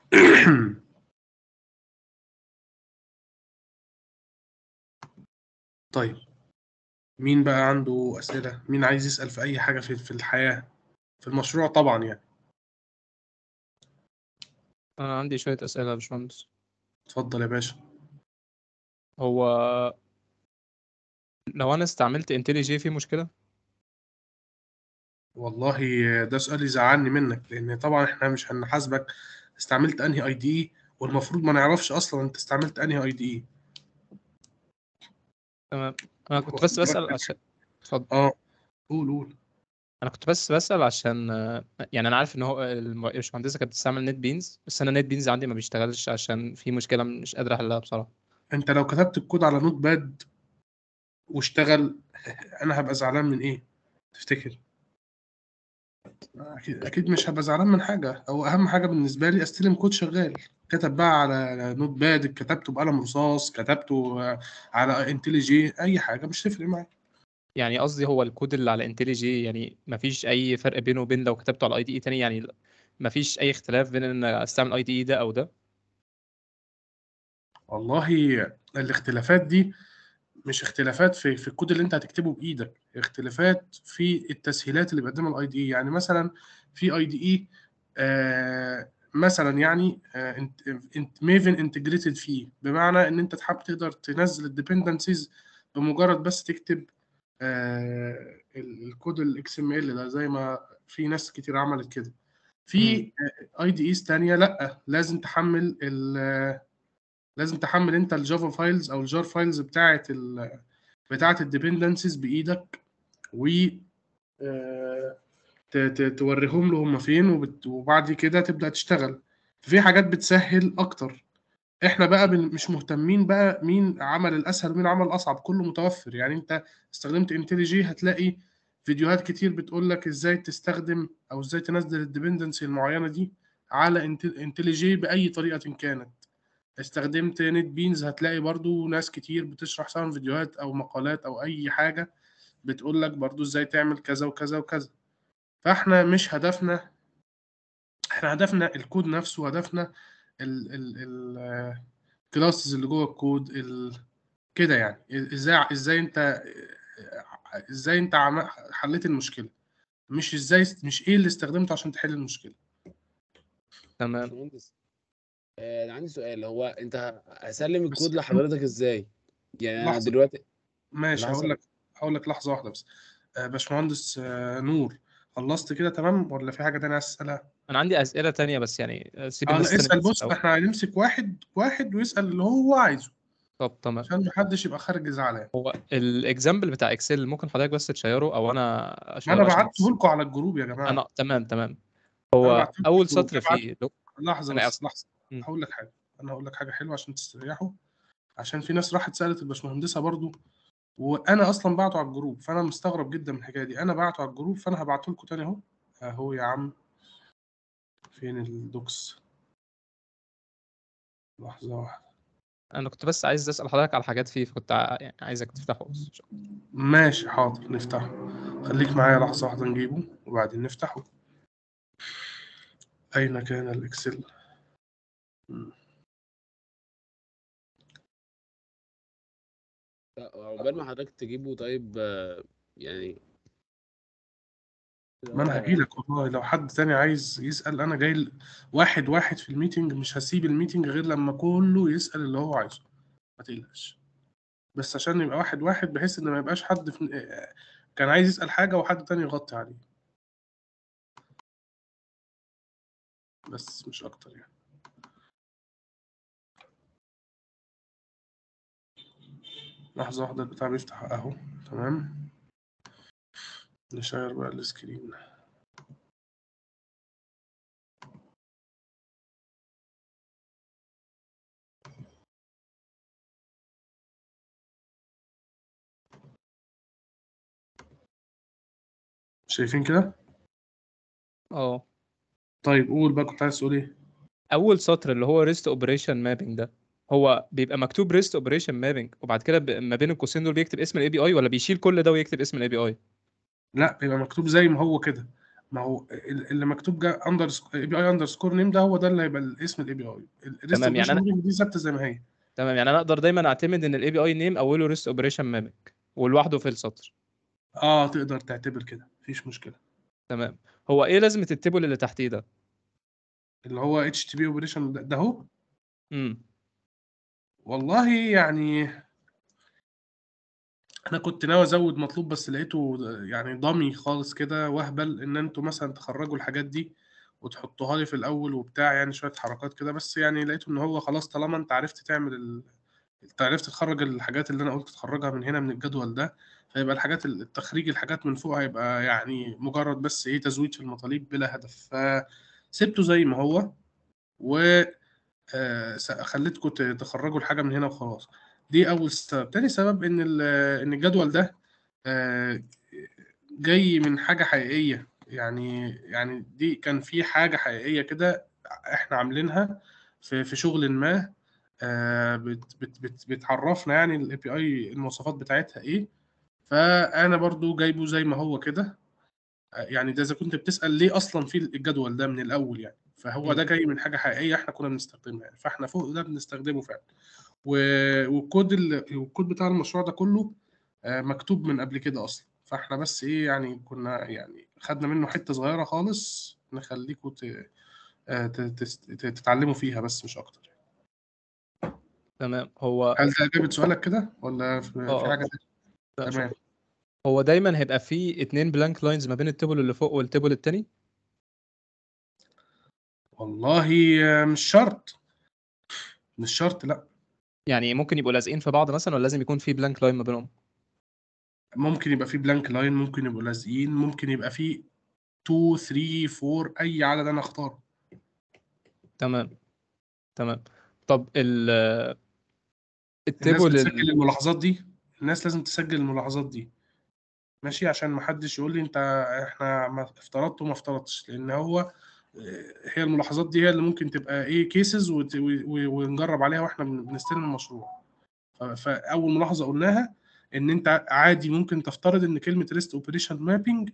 طيب مين بقى عنده أسئلة مين عايز يسأل في أي حاجة في في الحياة في المشروع طبعا يعني انا عندي شويه اسئله يا باشمهندس اتفضل يا باشا هو لو انا استعملت انتليجي في مشكله والله ده سؤال يزعلني منك لأن طبعا احنا مش هنحاسبك استعملت أنهي أي دي إي والمفروض ما نعرفش أصلا أنت استعملت أنهي أي دي إي تمام انا كنت بس بسال عشان اتفضل اه قول قول انا كنت بس بسال عشان آه، يعني انا عارف ان هو الم- الباشمهندسه كانت بتستعمل نت بينز بس انا نت بينز عندي ما بيشتغلش عشان في مشكله مش قادر احلها بصراحه انت لو كتبت الكود على نوت باد واشتغل انا هبقى زعلان من ايه تفتكر اكيد اكيد مش هبقى زعلان من حاجه او اهم حاجه بالنسبه لي استلم كود شغال كتب بقى على نوت باد كتبته بقلم رصاص كتبته آه، على انتليجي اي حاجه مش تفرق معايا يعني قصدي هو الكود اللي على انتليجي يعني ما فيش اي فرق بينه وبين لو كتبته على اي دي اي تاني يعني ما فيش اي اختلاف بين ان استعمل اي دي اي ده او ده والله الاختلافات دي مش اختلافات في في الكود اللي انت هتكتبه بايدك اختلافات في التسهيلات اللي بيقدمها الاي دي اي يعني مثلا في اي دي اي مثلا يعني آه، انت انت ميفن انتجريتد فيه بمعنى ان انت تحب تقدر تنزل الديبندنسيز بمجرد بس تكتب آه، ال- الكود الاكس ام ال ده زي ما في ناس كتير عملت كده في اي دي ايز تانية لا لازم تحمل ال لازم تحمل انت الجافا فايلز او الجار فايلز بتاعه ال بتاعه الديبندنسز بايدك و آه، ت- ت- توريهم له هم فين وبت- وبعد كده تبدا تشتغل في حاجات بتسهل اكتر احنا بقى بن- مش مهتمين بقى مين عمل الاسهل ومين عمل الاصعب كله متوفر يعني انت استخدمت انتليجي هتلاقي فيديوهات كتير بتقول لك ازاي تستخدم او ازاي تنزل الديبندنسي المعينه دي على انتليجي باي طريقه كانت استخدمت نت بينز هتلاقي برضو ناس كتير بتشرح سواء فيديوهات او مقالات او اي حاجه بتقول لك برضو ازاي تعمل كذا وكذا وكذا فاحنا مش هدفنا احنا هدفنا الكود نفسه هدفنا ال ال الكلاسز اللي جوه الكود ال كده يعني ازاي ازاي انت ازاي انت عم- حليت المشكله مش ازاي مش ايه اللي استخدمته عشان تحل المشكله تمام باشمهندس آه، انا عندي سؤال هو انت هسلم بس الكود لحضرتك ازاي يعني انا لحظة. دلوقتي ماشي لحظة. هقول لك هقول لك لحظه واحده بس آه، باشمهندس آه، نور خلصت كده تمام ولا في حاجه تانية عايز تسالها انا عندي اسئله تانية بس يعني سيب اه لا الناس تانية اسال تسأل بص أول. احنا هنمسك واحد واحد ويسال اللي هو عايزه طب تمام عشان محدش يبقى خارج زعلان هو الاكزامبل بتاع اكسل ممكن حضرتك بس تشيره او انا ما اشيره انا عشان بعته بس- لكم على الجروب يا جماعه انا تمام تمام أنا هو بعتلكوا اول الجروب. سطر ابعت- فيه لو- لحظه أنا بس آسف. لحظه مم. هقول لك حاجه انا هقول لك حاجه حلوه عشان تستريحوا عشان في ناس راحت سالت الباشمهندسه برضو وانا اصلا بعته على الجروب فانا مستغرب جدا من الحكايه دي انا بعته على الجروب فانا هبعته لكم تاني اهو اهو يا عم فين الدوكس لحظه واحده انا كنت بس عايز اسال حضرتك على حاجات فيه فكنت ع- يعني عايزك تفتحه بس مش أكتر. ماشي حاضر نفتحه خليك معايا لحظة واحدة نجيبه وبعدين نفتحه أين كان الإكسل؟ مم. عقبال ما حضرتك تجيبه طيب آه، يعني ما أنا هجيلك والله لو حد تاني عايز يسأل أنا جاي ل- واحد واحد في الميتنج مش هسيب الميتنج غير لما كله يسأل اللي هو عايزه ما تقلقش بس عشان يبقى واحد واحد بحيث إن ما يبقاش حد في... كان عايز يسأل حاجة وحد تاني يغطي عليه بس مش أكتر يعني لحظة واحدة البتاع بيفتح أهو تمام نشير بقى السكرين شايفين كده؟ اه طيب قول بقى كنت عايز تقول ايه؟ اول سطر اللي هو ريست اوبريشن مابنج ده هو بيبقى مكتوب ريست اوبريشن مابنج وبعد كده ب- ما بين القوسين دول بيكتب اسم الاي بي اي ولا بيشيل كل ده ويكتب اسم الاي بي اي لا بيبقى مكتوب زي ما هو كده ما هو ال- اللي مكتوب جا اندر اي بي اي اندرسكور نيم ده هو ده اللي هيبقى الاسم الاي بي اي تمام، يعني أنا- دي ثابته زي ما هي تمام يعني انا اقدر دايما اعتمد ان الاي بي اي نيم اوله ريست اوبريشن ميمك ولوحده في السطر اه تقدر تعتبر كده مفيش مشكله تمام هو ايه لازمه التيبل اللي تحتيه ده اللي هو اتش تي بي اوبريشن ده اهو امم والله يعني انا كنت ناوي ازود مطلوب بس لقيته يعني ضامي خالص كده واهبل ان انتوا مثلا تخرجوا الحاجات دي وتحطوها لي في الاول وبتاع يعني شويه حركات كده بس يعني لقيته ان هو خلاص طالما انت عرفت تعمل ال... انت عرفت تخرج الحاجات اللي انا قلت تخرجها من هنا من الجدول ده فيبقى الحاجات التخريج الحاجات من فوق هيبقى يعني مجرد بس ايه تزويد في المطالب بلا هدف فسبته زي ما هو و آه، س- خليتكم ت- تخرجوا الحاجه من هنا وخلاص دي اول سبب تاني سبب ان ال- ان الجدول ده آه، جاي من حاجه حقيقيه يعني يعني دي كان في حاجه حقيقيه كده احنا عاملينها في في شغل ما آه، بت بت بت بتعرفنا يعني الاي بي اي المواصفات بتاعتها ايه فانا برضو جايبه زي ما هو كده آه، يعني ده اذا كنت بتسال ليه اصلا في الجدول ده من الاول يعني فهو مم. ده جاي من حاجه حقيقيه احنا كنا بنستخدمها يعني فاحنا فوق ده بنستخدمه فعلا و- والكود ال- والكود بتاع المشروع ده كله آه، مكتوب من قبل كده اصلا فاحنا بس ايه يعني كنا يعني خدنا منه حته صغيره خالص نخليكم ت- آه، ت- تست- تتعلموا فيها بس مش اكتر تمام هو هل ده اجابه سؤالك كده ولا في اه في اه حاجه تانية؟ لا تمام شكرا هو دايما هيبقى فيه اتنين بلانك لاينز ما بين التيبل اللي فوق والتيبل التاني والله آه، مش شرط مش شرط لا يعني ممكن يبقوا لازقين في بعض مثلا ولا لازم يكون في بلانك لاين ما بينهم ممكن يبقى في بلانك لاين ممكن يبقوا لازقين ممكن يبقى في 2 3 4 اي عدد انا اختاره تمام تمام طب ال الناس التيبل بتسجل ال... الملاحظات دي الناس لازم تسجل الملاحظات دي ماشي عشان ما حدش يقول لي انت احنا ما افترضت وما افترضتش لان هو آه، هي الملاحظات دي هي اللي ممكن تبقى ايه كيسز ونجرب عليها واحنا بن- بنستلم المشروع ف- فاول ملاحظه قلناها ان انت عادي ممكن تفترض ان كلمه ريست اوبريشن مابينج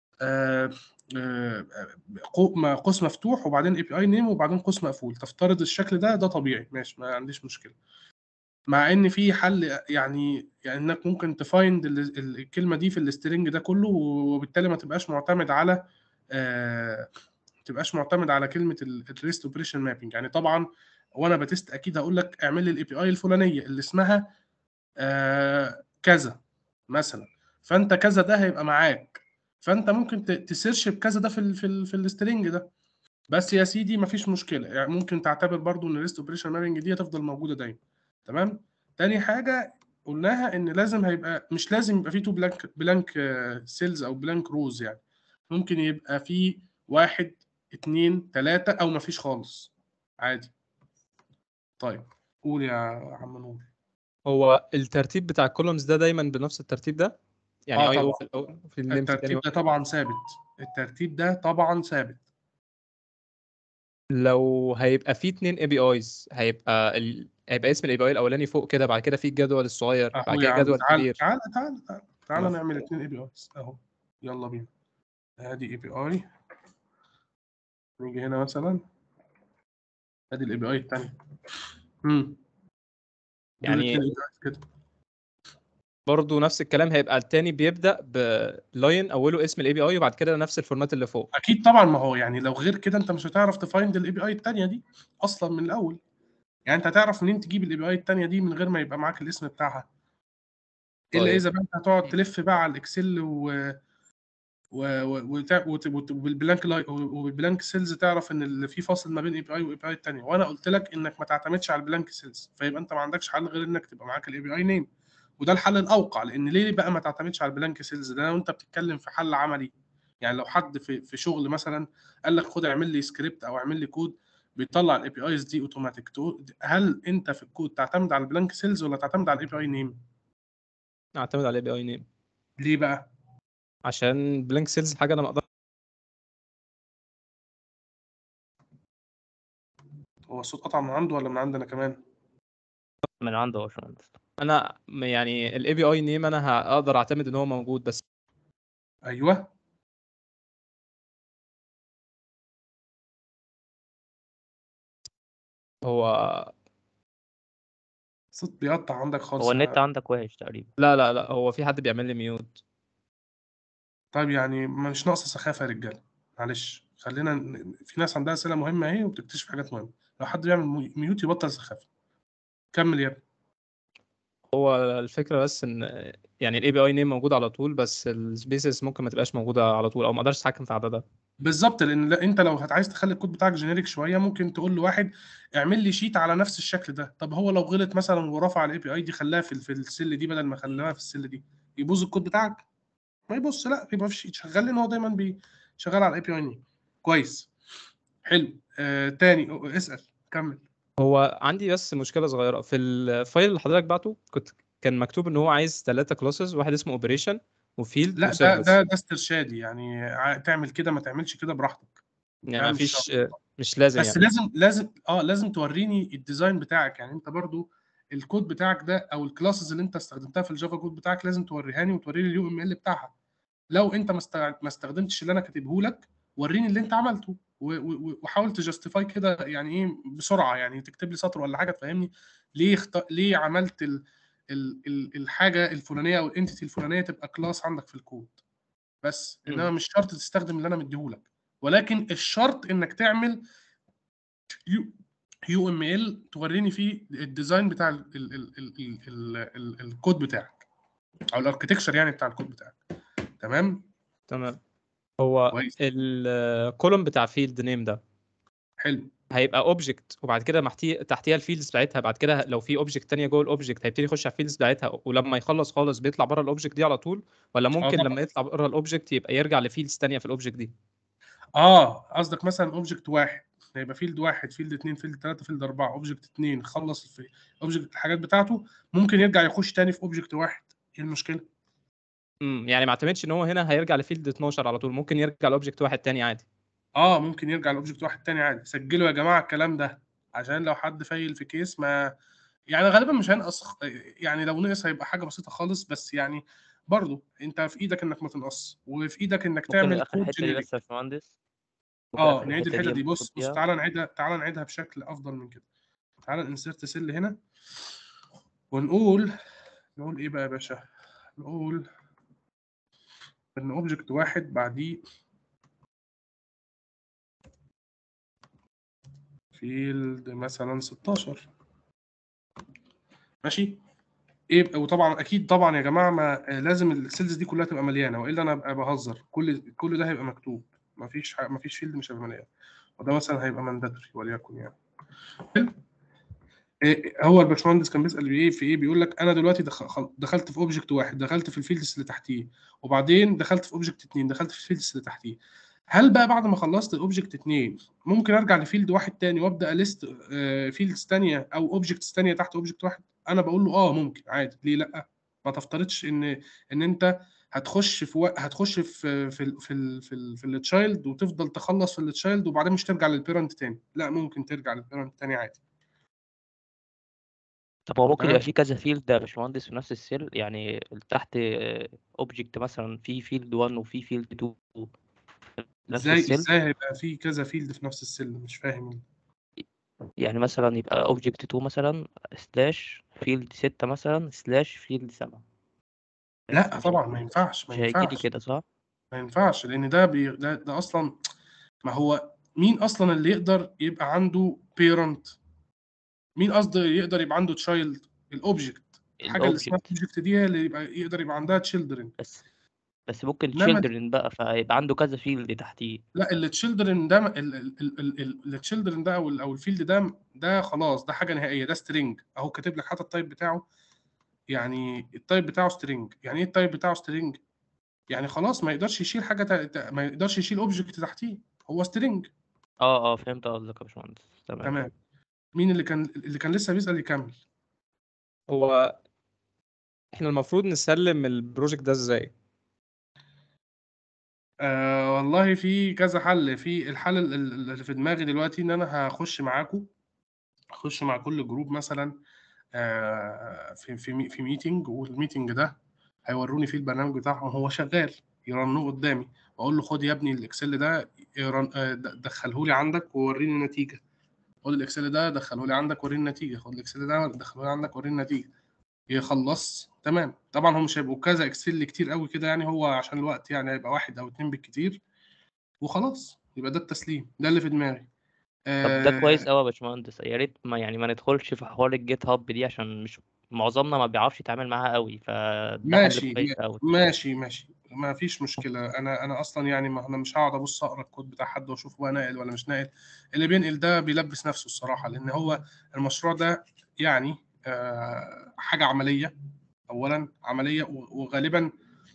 قوس مفتوح وبعدين اي بي اي نيم وبعدين قوس مقفول تفترض الشكل ده ده طبيعي ماشي ما عنديش مشكله مع ان في حل يعني يعني انك ممكن تفايند ال- ال- الكلمه دي في السترنج ده كله وبالتالي ما تبقاش معتمد على آه، ما تبقاش معتمد على كلمه الريست اوبريشن مابينج يعني طبعا وانا بتست اكيد هقول لك اعمل لي الاي بي اي الفلانيه اللي اسمها آه، كذا مثلا فانت كذا ده هيبقى معاك فانت ممكن ت- تسيرش بكذا ده في ال في ال في السترنج ده بس يا سيدي مفيش مشكله يعني ممكن تعتبر برضو ان الريست اوبريشن مابينج دي هتفضل موجوده دايما تمام تاني حاجه قلناها ان لازم هيبقى مش لازم يبقى فيه تو بلانك بلانك سيلز او بلانك روز يعني ممكن يبقى فيه واحد اتنين تلاتة او مفيش خالص عادي طيب قول يا عم نور هو الترتيب بتاع الكولومز ده دايما بنفس الترتيب ده يعني اه اي او طبعا في الاول في النيم في التاني الترتيب ده طبعا ثابت الترتيب ده طبعا ثابت لو هيبقى في اتنين اي بي ايز هيبقى ال... هيبقى اسم الاي بي اي الاولاني فوق كده بعد كده في الجدول الصغير اهو بعد يا كده عم جدول تعال كبير تعال تعال تعال تعال اه نعمل اتنين اي بي ايز اهو يلا بينا ادي اي بي اي نيجي هنا مثلا ادي الاي بي اي التانية امم دول يعني اتنين اي بي ايز كده برضه نفس الكلام هيبقى التاني بيبدأ بلاين اوله اسم الاي بي اي وبعد كده نفس الفورمات اللي فوق اكيد طبعا ما هو يعني لو غير كده انت مش هتعرف تفايند الاي بي اي التانية دي اصلا من الاول يعني انت هتعرف منين تجيب الاي بي اي التانية دي من غير ما يبقى معاك الاسم بتاعها الا طيب اذا بقى انت هتقعد تلف بقى على الاكسل و و- و- وتع- وت- وت- وبالبلانك لاي وبالبلانك سيلز تعرف ان اللي في فاصل ما بين اي بي اي واي بي اي الثانيه وانا قلت لك انك ما تعتمدش على البلانك سيلز فيبقى انت ما عندكش حل غير انك تبقى معاك الاي بي اي نيم وده الحل الاوقع لان ليه بقى ما تعتمدش على البلانك سيلز ده لو انت بتتكلم في حل عملي يعني لو حد في في شغل مثلا قال لك خد اعمل لي سكريبت او اعمل لي كود بيطلع الاي بي ايز دي اوتوماتيك هل انت في الكود تعتمد على البلانك سيلز ولا تعتمد على الاي بي اي نيم اعتمد على الاي بي اي نيم ليه بقى عشان بلانك سيلز حاجه انا ما اقدر هو الصوت قطع من عنده ولا من عندنا كمان من عنده يا باشمهندس انا م- يعني الاي بي اي نيم انا هقدر اعتمد ان هو موجود بس ايوه هو صوت بيقطع عندك خالص هو النت عندك وحش تقريبا لا لا لا هو في حد بيعمل لي ميوت طيب يعني مش ناقصه سخافه يا رجاله معلش خلينا ن- في ناس عندها اسئله مهمه اهي وبتكتشف حاجات مهمه لو حد بيعمل مو- ميوت يبطل سخافه كمل يا ابني هو الفكرة بس ان يعني الاي بي اي نيم موجود على طول بس السبيسز ممكن ما تبقاش موجودة على طول او ما اقدرش اتحكم في عددها بالظبط لان لا- انت لو عايز تخلي الكود بتاعك جينيريك شويه ممكن تقول لواحد اعمل لي شيت على نفس الشكل ده طب هو لو غلط مثلا ورفع الاي بي اي دي خلاها في في السل دي بدل ما خلاها في السل دي يبوظ الكود بتاعك ما يبص لا يبقى في شيت شغال لان هو دايما بي شغال على الاي بي اي كويس حلو آه تاني اسال كمل هو عندي بس مشكلة صغيرة في الفايل اللي حضرتك بعته كنت كان مكتوب ان هو عايز ثلاثة كلاسز واحد اسمه اوبريشن وفيلد لا ده وسيرفيس ده ده استرشادي يعني ع- تعمل كده ما تعملش كده براحتك يعني ده ما مش فيش شرط. مش لازم بس يعني لازم لازم اه لازم توريني الديزاين بتاعك يعني انت برضو الكود بتاعك ده او الكلاسز اللي انت استخدمتها في الجافا كود بتاعك لازم توريهاني وتوريني اليو ام ال بتاعها لو انت ما استع- ما استخدمتش اللي انا كاتبه لك وريني اللي انت عملته و- و- وحاول تجستيفاي كده يعني ايه بسرعه يعني تكتب لي سطر ولا حاجه تفهمني ليه اخت... ليه عملت ال... ال... ال... الحاجه الفلانيه او الانتيتي الفلانيه تبقى كلاس عندك في الكود بس مم. انما مش شرط تستخدم اللي انا مديهولك ولكن الشرط انك تعمل يو يو ام ال توريني فيه الديزاين بتاع ال ال ال ال ال ال الكود بتاعك او الاركتكشر يعني بتاع الكود بتاعك تمام تمام هو كويس. الكولوم بتاع فيلد نيم ده حلو هيبقى اوبجكت وبعد كده محتي... تحتيها الفيلدز بتاعتها بعد كده لو في اوبجكت تانية جوه الاوبجكت هيبتدي يخش على الفيلدز بتاعتها ولما يخلص خالص بيطلع بره الاوبجكت دي على طول ولا ممكن طبعاً. لما يطلع بره الاوبجكت يبقى يرجع لفيلدز تانية في الاوبجكت دي اه قصدك مثلا اوبجكت واحد هيبقى فيلد واحد فيلد اثنين فيلد ثلاثه فيلد اربعه اوبجكت اثنين خلص في اوبجكت الحاجات بتاعته ممكن يرجع يخش تاني في اوبجكت واحد ايه المشكله؟ امم يعني ما اعتمدش ان هو هنا هيرجع لفيلد 12 على طول ممكن يرجع لاوبجكت واحد تاني عادي اه ممكن يرجع لاوبجكت واحد تاني عادي سجلوا يا جماعه الكلام ده عشان لو حد فايل في كيس ما يعني غالبا مش هينقص خ- يعني لو نقص هيبقى حاجه بسيطه خالص بس يعني برضه انت في ايدك انك ما تنقص وفي ايدك انك ممكن تعمل اخر كود الحته دي جينيريك بس يا باشمهندس ممكن اه آخر نعيد الحته دي بص المفروض بص فيها؟ تعالى نعيدها تعالى نعيدها بشكل افضل من كده تعالى انسرت سيل هنا ونقول نقول ايه بقى يا باشا نقول ان اوبجكت واحد بعديه فيلد مثلا 16 ماشي ايه بقى- وطبعا اكيد طبعا يا جماعه ما آه، لازم السيلز دي كلها تبقى مليانه والا انا ابقى بهزر كل كل ده هيبقى مكتوب مفيش ح- مفيش فيلد مش هيبقى مليان وده مثلا هيبقى مانداتوري وليكن يعني حلو؟ إيه هو الباشمهندس كان بيسال بايه في ايه بيقول لك انا دلوقتي دخ- خل- دخلت في اوبجكت واحد دخلت في الفيلدز اللي تحتيه وبعدين دخلت في اوبجكت اتنين دخلت في الفيلدز اللي تحتيه هل بقى بعد ما خلصت الاوبجكت اتنين ممكن ارجع لفيلد واحد تاني وابدا اليست فيلدز تانيه او اوبجكتس تانيه تحت اوبجكت واحد انا بقول له اه ممكن عادي ليه لا ما تفترضش ان ان انت هتخش في وق... هتخش في في ال- في ال- في, ال- في التشايلد وتفضل تخلص في التشايلد وبعدين مش ترجع للبيرنت تاني لا ممكن ترجع للبيرنت تاني عادي طب هو ممكن تمام. يبقى في كذا فيلد يا باشمهندس في نفس السيل يعني تحت اوبجكت مثلا في فيلد 1 وفي فيلد 2 نفس ازاي السيل ازاي هيبقى في كذا فيلد في نفس السلم مش فاهم يعني مثلا يبقى اوبجكت 2 مثلا سلاش فيلد 6 مثلا سلاش فيلد 7 لا مش طبعا هي- ما ينفعش ما مش هيجي لي ينفعش كده صح؟ ما ينفعش لان ده بي... ده, ده اصلا ما هو مين اصلا اللي يقدر يبقى عنده بيرنت مين قصده يقدر يبقى عنده تشايلد الاوبجكت الحاجه اللي اسمها الاوبجكت الاوبجكت دي هي اللي يبقى يقدر يبقى عندها تشيلدرن بس بس ممكن إنما- children بقى فيبقى عنده كذا فيلد تحتيه لا التشيلدرن ده التشيلدرن ده او ال- او الفيلد ده ده خلاص ده حاجه نهائيه ده سترينج اهو كاتب لك حتى التايب بتاعه يعني التايب بتاعه سترينج يعني ايه التايب بتاعه سترينج يعني خلاص ما يقدرش يشيل حاجه تا- تا- ما يقدرش يشيل اوبجكت تحتيه هو سترينج اه اه فهمت قصدك يا باشمهندس تمام تمام مين اللي كان اللي كان لسه بيسال يكمل هو احنا المفروض نسلم البروجكت ده ازاي آه والله في كذا حل في الحل ال- ال- اللي في دماغي دلوقتي ان انا هخش معاكم اخش مع كل جروب مثلا آه في في مي- في ميتنج والميتنج ده هيوروني فيه البرنامج بتاعهم هو شغال يرنوه قدامي واقول له خد يا ابني الاكسل ده يرن- آه، د- دخله لي عندك ووريني النتيجه خد الاكسل ده دخله لي عندك وريني النتيجه خد الاكسل ده دخله لي عندك وريني النتيجه يخلص تمام طبعا هم مش هيبقوا كذا اكسل كتير قوي كده يعني هو عشان الوقت يعني هيبقى واحد او اتنين بالكتير وخلاص يبقى ده التسليم ده اللي في دماغي طب ده كويس آه قوي يا باشمهندس يا ريت ما يعني ما ندخلش في حوار الجيت هاب دي عشان مش معظمنا ما بيعرفش يتعامل معاها قوي فده حل ماشي كويس قوي ماشي ماشي ما فيش مشكلة أنا أنا أصلا يعني ما أنا مش هقعد أبص أقرأ الكود بتاع حد وأشوف هو ناقل ولا مش ناقل اللي بينقل ده بيلبس نفسه الصراحة لأن هو المشروع ده يعني آه حاجة عملية أولا عملية و- وغالبا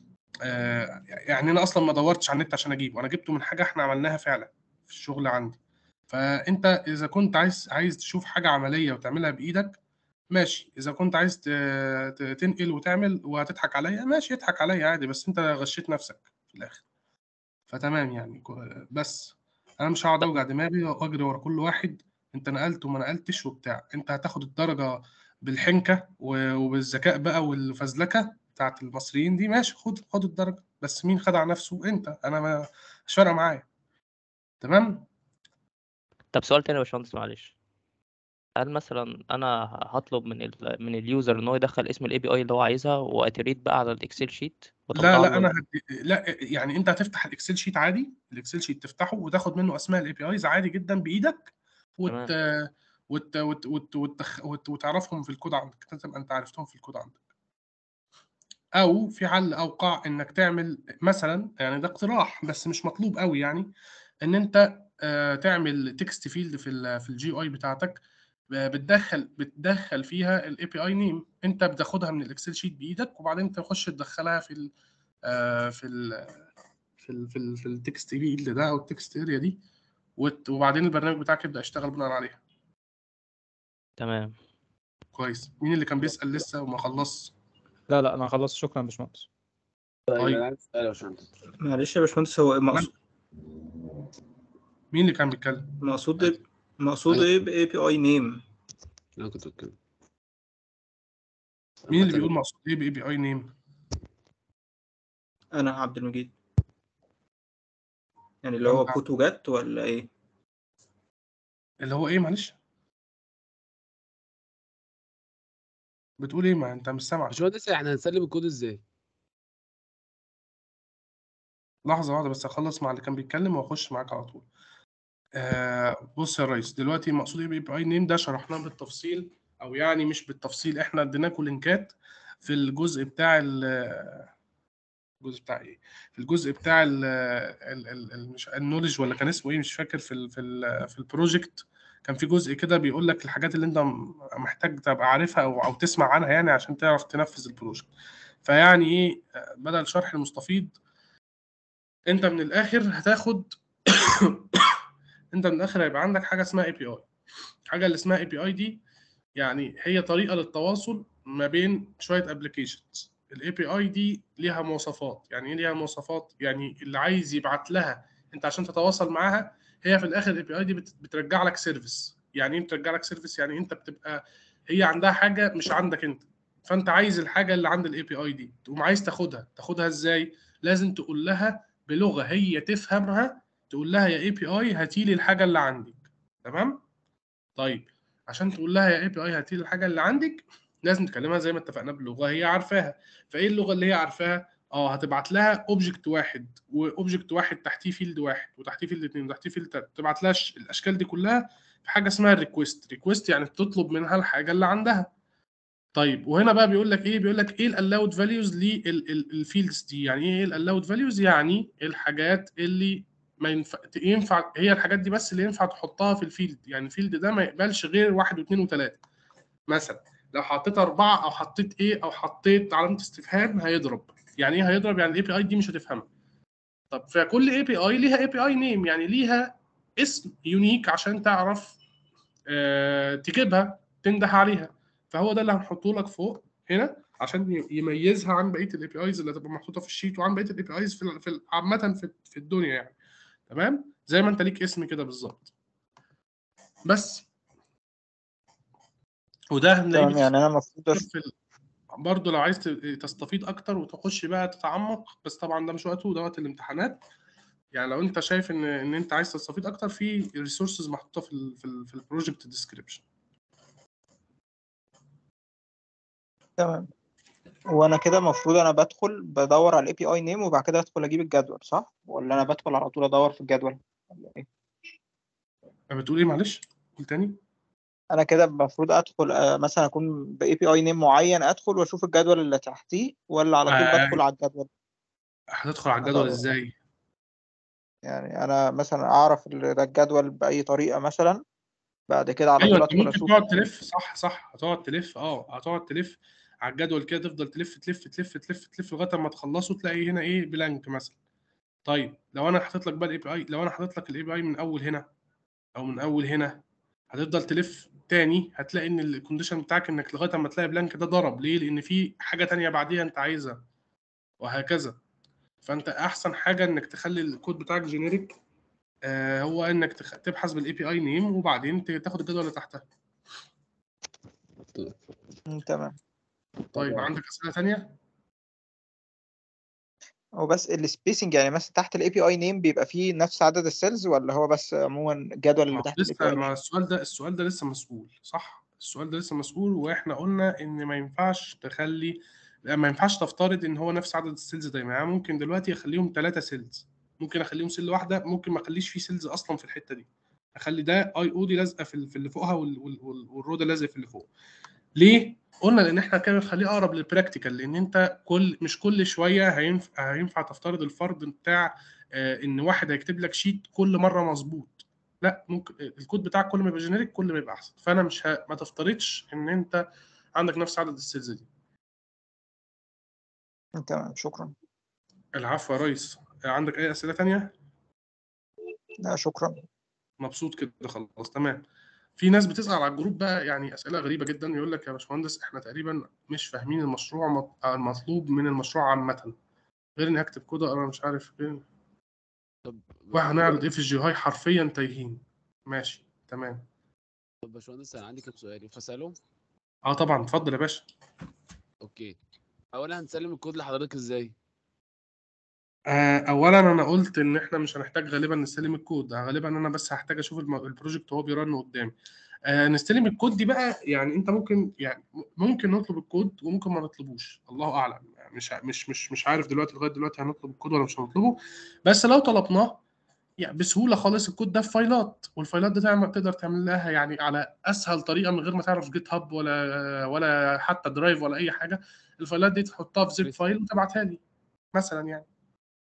آه يعني أنا أصلا ما دورتش على النت عشان أجيبه أنا جبته من حاجة إحنا عملناها فعلا في الشغل عندي فأنت إذا كنت عايز عايز تشوف حاجة عملية وتعملها بإيدك ماشي اذا كنت عايز ت- ت- تنقل وتعمل وهتضحك عليا ماشي اضحك عليا عادي بس انت غشيت نفسك في الاخر فتمام يعني كو- بس انا مش هقعد اوجع دماغي واجري ورا كل واحد انت نقلت وما نقلتش وبتاع انت هتاخد الدرجه بالحنكه و- وبالذكاء بقى والفزلكه بتاعت المصريين دي ماشي خد خد الدرجه بس مين خدع نفسه انت انا ما مش فارقه معايا تمام طب سؤال تاني يا باشمهندس معلش هل مثلا انا هطلب من ال من اليوزر ان هو يدخل اسم الاي بي اي اللي هو عايزها واتريد بقى على الاكسل شيت لا واطلع لا له انا هدي لا يعني انت هتفتح الاكسل شيت عادي الاكسل شيت تفتحه وتاخد منه اسماء الاي بي ايز عادي جدا بايدك وت تمام وت وت وت وت وت وتعرفهم في الكود عندك تبقى انت عرفتهم في الكود عندك او في حل اوقع انك تعمل مثلا يعني ده اقتراح بس مش مطلوب قوي يعني ان انت آه، تعمل تكست فيلد في ال في الجي اي بتاعتك آه، بتدخل بتدخل فيها الاي بي اي نيم انت بتاخدها من الاكسل شيت بايدك وبعدين تخش تدخلها في ال آه، في ال في ال في, ال في التكست فيلد ده او التكست اريا دي وت- وبعدين البرنامج بتاعك يبدا يشتغل بناء عليها تمام كويس مين اللي كان بيسأل لسه وما خلصش لا لا انا خلصت شكرا يا باشمهندس طيب طيب انا عندي سؤال يا باشمهندس معلش يا باشمهندس هو مقصود مين اللي كان بيتكلم مقصود إيه- مقصود ايه باي بي اي نيم انا كنت بتكلم مين اللي عامة بيقول مقصود ايه باي بي اي نيم انا عبد المجيد يعني اللي هو أنت- بوت وجت ولا ايه اللي هو ايه معلش بتقول ايه ما انت مش سامع باشمهندس احنا هنسلم الكود ازاي؟ لحظة واحدة بس أخلص مع اللي كان بيتكلم وأخش معاك على طول. آه بص يا ريس دلوقتي مقصود ايه بي اي نيم ده شرحناه بالتفصيل أو يعني مش بالتفصيل إحنا اديناكم لينكات في الجزء بتاع ال الجزء بتاع إيه؟ في الجزء بتاع ال ال ال ال مش النولج ولا كان اسمه إيه مش فاكر في ال في ال في البروجكت كان في جزء كده بيقول لك الحاجات اللي أنت م- محتاج تبقى عارفها أو أو تسمع عنها يعني عشان تعرف تنفذ البروجكت. فيعني إيه آه، بدل شرح المستفيض انت من الاخر هتاخد انت من الاخر هيبقى عندك حاجه اسمها اي بي اي حاجه اللي اسمها اي بي اي دي يعني هي طريقه للتواصل ما بين شويه ابلكيشنز الاي بي اي دي ليها مواصفات يعني ايه ليها مواصفات يعني اللي عايز يبعت لها انت عشان تتواصل معاها هي في الاخر الاي بي اي دي بت- بترجع لك سيرفيس يعني ايه بترجع لك سيرفيس يعني انت بتبقى هي عندها حاجه مش عندك انت فانت عايز الحاجه اللي عند الاي بي اي دي تقوم عايز تاخدها تاخدها ازاي لازم تقول لها بلغه هي تفهمها تقول لها يا اي بي اي هاتي لي الحاجه اللي عندك تمام طيب عشان تقول لها يا اي بي اي هاتي لي الحاجه اللي عندك لازم تكلمها زي ما اتفقنا بلغه هي عارفاها فايه اللغه اللي هي عارفاها اه هتبعت لها اوبجكت واحد واوبجكت واحد تحتيه فيلد واحد وتحتيه فيلد اثنين وتحتيه فيلد تلاته تبعت لها الش- الاشكال دي كلها في حاجه اسمها الريكوست ريكوست يعني تطلب منها الحاجه اللي عندها طيب وهنا بقى بيقول لك ايه بيقول لك ايه الالاود فاليوز للفيلدز دي يعني ايه الالاود فاليوز يعني الحاجات اللي ما ينفع ينفع هي الحاجات دي بس اللي ينفع تحطها في الفيلد يعني الفيلد ده ما يقبلش غير واحد واثنين وثلاثه مثلا لو حطيت اربعه او حطيت ايه او حطيت علامه استفهام هيضرب يعني ايه هيضرب يعني الاي بي اي دي مش هتفهمها طب فكل اي بي اي ليها اي بي اي نيم يعني ليها اسم يونيك عشان تعرف آه تجيبها تنده عليها فهو ده اللي هنحطه لك فوق هنا عشان ي- يميزها عن بقيه الاي بي ايز اللي هتبقى محطوطه في الشيت وعن بقيه الاي بي ايز في ال- في ال- عامه في في الدنيا يعني تمام زي ما انت ليك اسم كده بالظبط بس وده هنلاقيه تمام يعني انا المفروض أش- في ال... برضه لو عايز ت- تستفيد اكتر وتخش بقى تتعمق بس طبعا ده مش وقته ده وقت الامتحانات يعني لو انت شايف ان ان انت عايز تستفيد اكتر في ريسورسز محطوطه في ال في ال في البروجكت ديسكريبشن تمام وانا كده المفروض انا بدخل بدور على الاي بي اي نيم وبعد كده ادخل اجيب الجدول صح ولا انا بدخل على طول ادور في الجدول ولا ايه بتقول ايه معلش قول تاني انا كده المفروض ادخل آه، مثلا اكون باي بي اي نيم معين ادخل واشوف الجدول اللي تحتيه ولا على طول آه. بدخل على الجدول هتدخل على الجدول أدور. ازاي يعني انا مثلا اعرف ال- ده الجدول باي طريقه مثلا بعد كده على ايوه طول انت ادخل ممكن اشوف تقعد تلف صح صح هتقعد تلف اه هتقعد تلف على الجدول كده تفضل تلف تلف تلف تلف تلف لغايه اما تخلصه تلاقي هنا ايه بلانك مثلا طيب لو انا حاطط لك بقى الاي بي اي لو انا حاطط لك الاي بي اي من اول هنا او من اول هنا هتفضل تلف تاني هتلاقي ان الكونديشن بتاعك انك لغايه اما تلاقي بلانك ده ضرب ليه لان في حاجه تانية بعديها انت عايزها وهكذا فانت احسن حاجه انك تخلي الكود بتاعك جينيريك آه هو انك تخ... تبحث بالاي بي اي نيم وبعدين ت- تاخد الجدول اللي تحتها مم، تمام طيب طبعاً. عندك اسئله تانية هو بس السبيسنج يعني مثلا تحت الاي بي اي نيم بيبقى فيه نفس عدد السيلز ولا هو بس عموما الجدول اللي ما هو تحت الاي بي لسه اي ما نيم السؤال ده السؤال ده لسه مسؤول صح السؤال ده لسه مسؤول واحنا قلنا ان ما ينفعش تخلي لا، ما ينفعش تفترض ان هو نفس عدد السيلز دايما يعني ممكن دلوقتي اخليهم ثلاثة سيلز ممكن اخليهم سيل واحده ممكن ما اخليش فيه سيلز اصلا في الحته دي اخلي ده اي او دي لازقه في ال- في اللي فوقها وال- وال- وال- والرو ده لازق في اللي فوق ليه قلنا لان احنا كده بنخليه اقرب للبراكتيكال لان انت كل مش كل شويه هينفع هينفع تفترض الفرض بتاع آه، ان واحد هيكتب لك شيت كل مره مظبوط لا ممكن الكود بتاعك كل ما يبقى جينيريك كل ما يبقى احسن فانا مش ه... ما تفترضش ان انت عندك نفس عدد السيلز دي تمام شكرا العفو يا ريس عندك اي اسئله تانية لا شكرا مبسوط كده خلاص تمام في ناس بتسأل على الجروب بقى يعني أسئلة غريبة جدا يقول لك يا باشمهندس احنا تقريبا مش فاهمين المشروع مط- المطلوب من المشروع عامة غير اني اكتب كود انا مش عارف ايه طب وهنعرض ايه في الجي هاي حرفيا تايهين ماشي تمام طب باشمهندس انا عندي كام سؤال ينفع اسالهم؟ اه طبعا اتفضل يا باشا اوكي اولا هنسلم الكود لحضرتك ازاي؟ آه، اولا انا قلت ان احنا مش هنحتاج غالبا نستلم الكود آه، غالبا انا بس هحتاج اشوف الم- البروجكت وهو بيرن قدامي آه، نستلم الكود دي بقى يعني انت ممكن يعني ممكن نطلب الكود وممكن ما نطلبوش الله اعلم يعني مش ع- مش مش مش عارف دلوقتي لغايه دلوقتي هنطلب الكود ولا مش هنطلبه بس لو طلبناه يعني بسهوله خالص الكود ده في فايلات والفايلات دي تعمل تقدر تعمل لها يعني على اسهل طريقه من غير ما تعرف جيت هاب ولا ولا حتى درايف ولا اي حاجه الفايلات دي تحطها في زيب فايل وتبعتها لي مثلا يعني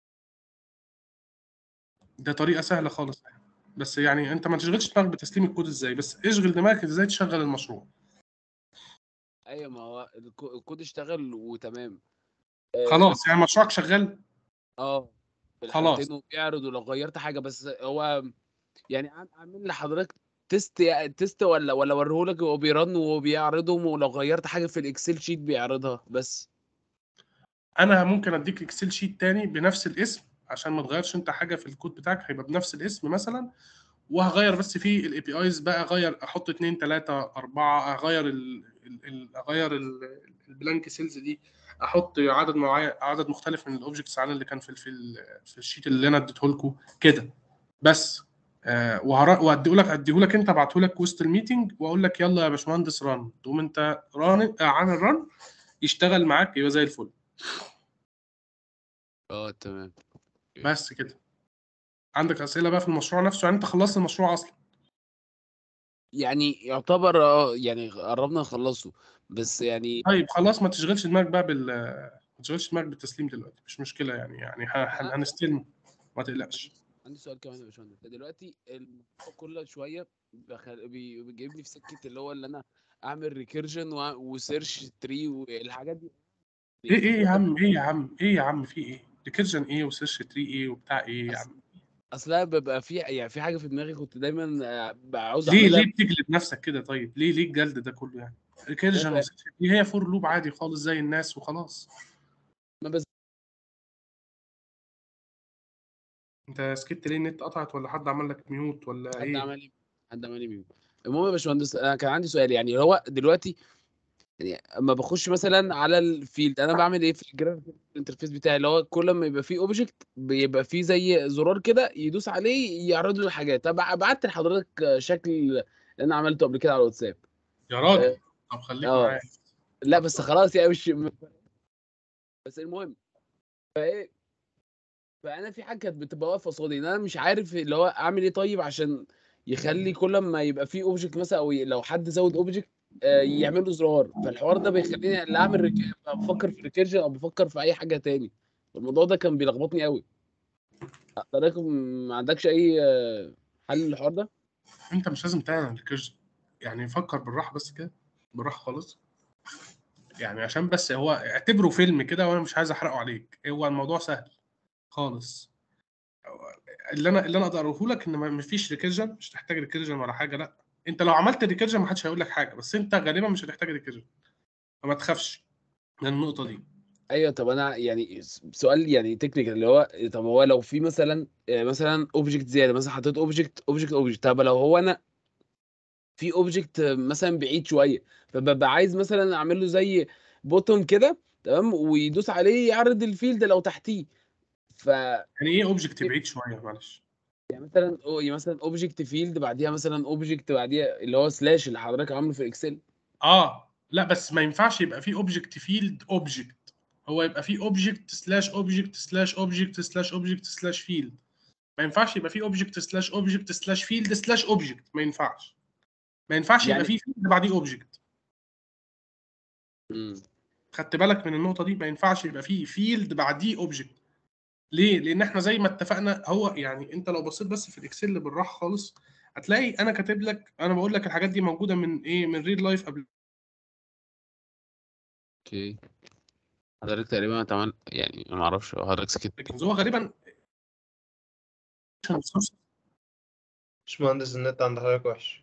ده طريقه سهله خالص بس يعني انت ما تشغلش دماغك بتسليم الكود ازاي بس اشغل دماغك ازاي تشغل المشروع ايوه ما هو الكو- الكود اشتغل وتمام خلاص يعني مشروعك شغال اه في خلاص. الحالتين وبيعرض ولو غيرت حاجه بس هو يعني عام- عامل لحضرتك تيست يعني تيست ولا ولا اوريهولك وهو بيرن وهو بيعرضهم ولو غيرت حاجه في الاكسل شيت بيعرضها بس انا ممكن اديك اكسل شيت تاني بنفس الاسم عشان ما تغيرش انت حاجه في الكود بتاعك هيبقى بنفس الاسم مثلا وهغير بس فيه الاي بي ايز بقى اغير احط اتنين تلاته اربعه اغير ال ال ال اغير ال- البلانك سيلز دي احط عدد معين عدد مختلف من الاوبجكتس عن اللي كان في ال في, ال في الشيت اللي انا اديته لكم كده بس آه واديه لك اديه لك انت ابعته لك وسط الميتنج واقول لك يلا يا باشمهندس ران تقوم انت ران آه عامل ران يشتغل معاك يبقى زي الفل اه تمام بس كده عندك اسئله بقى في المشروع نفسه يعني انت خلصت المشروع اصلا يعني يعتبر اه يعني قربنا نخلصه بس يعني طيب خلاص ما تشغلش دماغك بقى بال ما تشغلش دماغك بالتسليم دلوقتي مش مشكله يعني يعني ه- هن- هنستلم ما تقلقش عندي سؤال كمان يا باشمهندس دلوقتي الموضوع كل شويه بخل... بي- بيجيبني في سكه اللي هو اللي انا اعمل ريكيرجن وسيرش تري والحاجات دي ايه ايه يا عم ايه يا عم ايه يا عم في ايه ريكيرجن ايه وسيرش تري ايه وبتاع ايه يا عم اصلا ببقى في يعني في حاجه في دماغي كنت دايما آه، ببقى عاوز ليه اعملها ليه بتجلد نفسك كده طيب ليه ليه الجلد ده كله يعني ريكيرجن ده- وسيرش تري هي فور لوب عادي خالص زي الناس وخلاص ما بس انت سكت ليه النت قطعت ولا حد عمل لك ميوت ولا حد ايه عمل لي حد عمل لي ميوت المهم يا باشمهندس انا كان عندي سؤال يعني هو دلوقتي يعني اما بخش مثلا على الفيلد انا بعمل ايه في الجرافيك انترفيس بتاعي اللي هو كل ما يبقى فيه اوبجكت بيبقى فيه زي زرار كده يدوس عليه يعرض له الحاجات طب بعت لحضرتك شكل اللي انا عملته قبل كده على الواتساب يا راجل آه، طب خليك آه. معايا لا بس خلاص يعني مش بس المهم فايه فانا في حاجه كانت بتبقى واقفه قصادي ان انا مش عارف اللي هو اعمل ايه طيب عشان يخلي كل ما يبقى في اوبجكت مثلا او ي- لو حد زود اوبجكت يعمل له زرار فالحوار ده بيخليني لا اعمل ريك... بفكر في ريكيرجن او بفكر في اي حاجه تاني الموضوع ده كان بيلخبطني قوي حضرتك ما عندكش اي آه، حل للحوار ده انت مش لازم تعمل ريكيرجن يعني فكر بالراحه بس كده بالراحه خالص يعني عشان بس هو اعتبره فيلم كده وانا مش عايز احرقه عليك هو الموضوع سهل خالص اللي انا اللي انا اقدر اقوله لك ان ما- مفيش ريكيرجن مش تحتاج ريكيرجن ولا حاجه لا انت لو عملت ريكيرجن ما حدش هيقول لك حاجه بس انت غالبا مش هتحتاج ريكيرجن فما تخافش من النقطه دي ايوه طب انا يعني س- سؤال يعني تكنيكال اللي هو طب هو لو في مثلا آه، مثلا اوبجكت زياده مثلا حطيت اوبجكت اوبجكت اوبجكت طب لو هو انا في اوبجكت مثلا بعيد شويه فببقى عايز مثلا اعمل له زي بوتون كده تمام ويدوس عليه يعرض الفيلد لو تحتيه ف يعني ايه اوبجكت بعيد شويه معلش مثلا أو- يعني مثلا اوبجكت فيلد بعديها مثلا اوبجكت بعديها اللي هو سلاش اللي حضرتك عامله في الاكسل اه لا بس ما ينفعش يبقى فيه اوبجكت فيلد اوبجكت هو يبقى فيه اوبجكت سلاش اوبجكت سلاش اوبجكت سلاش اوبجكت سلاش فيلد ما ينفعش يبقى فيه اوبجكت سلاش اوبجكت سلاش فيلد سلاش اوبجكت ما ينفعش ما ينفعش يبقى يعني- فيه فيلد بعديه اوبجكت خدت بالك من النقطه دي ما ينفعش يبقى فيه فيلد بعديه اوبجكت ليه لان احنا زي ما اتفقنا هو يعني انت لو بصيت بس في الاكسل بالراحه خالص هتلاقي انا كاتب لك انا بقول لك الحاجات دي موجوده من ايه من ريل لايف قبل اوكي حضرتك تقريبا اتعمل يعني ما اعرفش حضرتك سكت لكن هو غالبا باشمهندس النت عند حضرتك وحش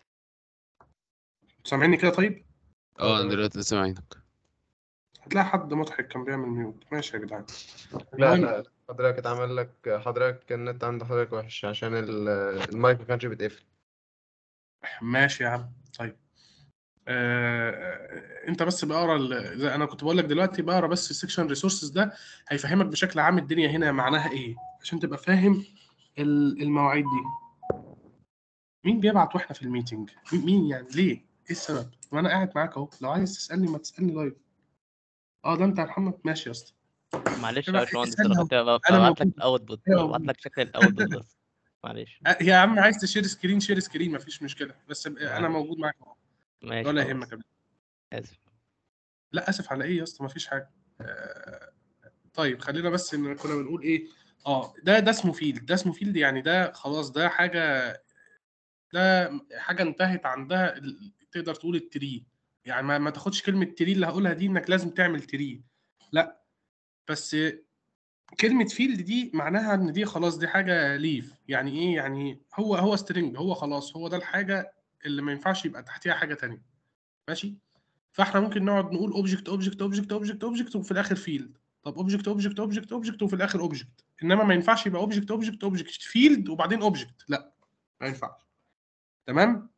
سامعني كده طيب اه انا دلوقتي سامعينك هتلاقي حد مضحك كان بيعمل ميوت ماشي يا جدعان لا المهم- لا حضرتك اتعمل لك حضرتك النت عند حضرتك وحش عشان ال- المايك ما كانش بيتقفل ماشي يا عم طيب آه آه، انت بس بقرا ال- زي انا كنت بقول لك دلوقتي بقرا بس السكشن ريسورسز ده هيفهمك بشكل عام الدنيا هنا معناها ايه عشان تبقى فاهم ال- المواعيد دي مين بيبعت واحنا في الميتنج مين- مين يعني ليه ايه السبب ما انا قاعد معاك اهو لو عايز تسالني ما تسالني لايف اه ده انت يا محمد ماشي يا اسطى معلش يا ابعت- باشمهندس استنى، انا كنت ببعت أنا لك موجود. الاوتبوت أيوة ببعت موجود. لك شكل الاوتبوت بس معلش آه، يا عم عايز تشير سكرين شير سكرين مفيش مشكله بس انا معلش. موجود معاك اهو ماشي ولا خلاص. يهمك يا ابني. اسف لا اسف على ايه يا اسطى مفيش حاجه آه، طيب خلينا بس ان كنا بنقول ايه اه ده ده اسمه فيلد ده اسمه فيلد يعني ده خلاص ده حاجه ده حاجه انتهت عندها ال- تقدر تقول التري يعني ما, ما تاخدش كلمه تري اللي هقولها دي انك لازم تعمل تري لا بس كلمه فيلد دي معناها ان دي خلاص دي حاجه ليف يعني ايه يعني هو هو سترينج هو خلاص هو ده الحاجه اللي ما ينفعش يبقى تحتيها حاجه تانية ماشي فاحنا ممكن نقعد نقول اوبجكت اوبجكت اوبجكت اوبجكت اوبجكت وفي الاخر فيلد طب اوبجكت اوبجكت اوبجكت اوبجكت وفي الاخر اوبجكت انما ما ينفعش يبقى اوبجكت اوبجكت اوبجكت فيلد وبعدين اوبجكت لا ما ينفعش تمام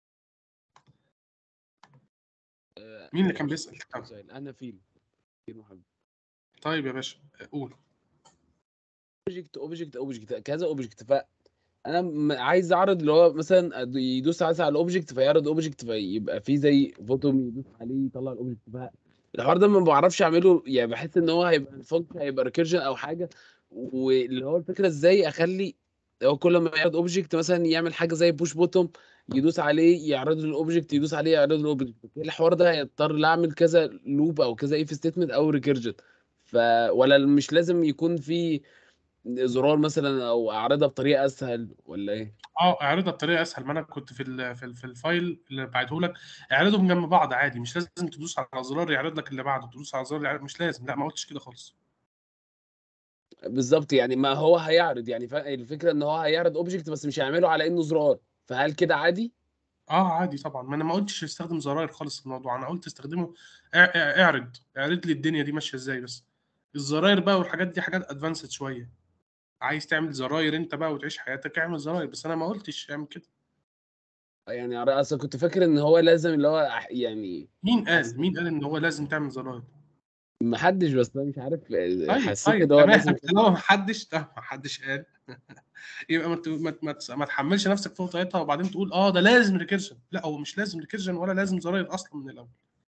آه، مين اللي كان بيسال سؤال انا فيلد محمد طيب يا باشا قول اوبجكت اوبجكت اوبجكت كذا اوبجكت فانا م- عايز اعرض اللي هو مثلا أد- يدوس على الاوبجكت فيعرض اوبجكت فيبقى فيه زي بوتوم يدوس عليه يطلع الاوبجكت الحوار ده ما بعرفش اعمله يعني بحس ان هو هيبقى الفانكشن هيبقى ريكيرجن او حاجه واللي هو الفكره ازاي اخلي هو كل ما يعرض اوبجكت مثلا يعمل حاجه زي بوش بوتوم يدوس عليه يعرض له الاوبجكت يدوس عليه يعرض له الاوبجكت الحوار ده هيضطر لا اعمل كذا لوب او كذا اف ستيتمنت او ريكيرجن ف ولا مش لازم يكون في زرار مثلا او اعرضها بطريقه اسهل ولا ايه اه اعرضها بطريقه اسهل ما انا كنت في ال في, ال في الفايل اللي بعته لك اعرضهم جنب بعض عادي مش لازم تدوس على زرار يعرض لك اللي بعده تدوس على زرار يعرض مش لازم لا ما قلتش كده خالص بالظبط يعني ما هو هيعرض يعني ف- الفكره ان هو هيعرض اوبجكت بس مش هيعمله على انه زرار فهل كده عادي اه عادي طبعا ما انا ما قلتش استخدم زراير خالص في الموضوع انا قلت استخدمه اع- اع- اعرض اعرض لي الدنيا دي ماشيه ازاي بس الزراير بقى والحاجات دي حاجات ادفانسد شويه عايز تعمل زراير انت بقى وتعيش حياتك اعمل زراير بس انا ما قلتش اعمل كده يعني اصلا كنت فاكر ان هو لازم اللي هو أح- يعني مين حس- قال مين قال ان هو لازم تعمل زراير ما حدش بس انا مش عارف طيب حسيت طيب ان هو تمام لازم طالما ما حدش طب ما حدش قال يبقى ما ت- ما ت- ما ت- ما تحملش نفسك فوق طاقتها وبعدين تقول اه ده لازم ريكيرجن لا هو مش لازم ريكيرجن ولا لازم زراير اصلا من الاول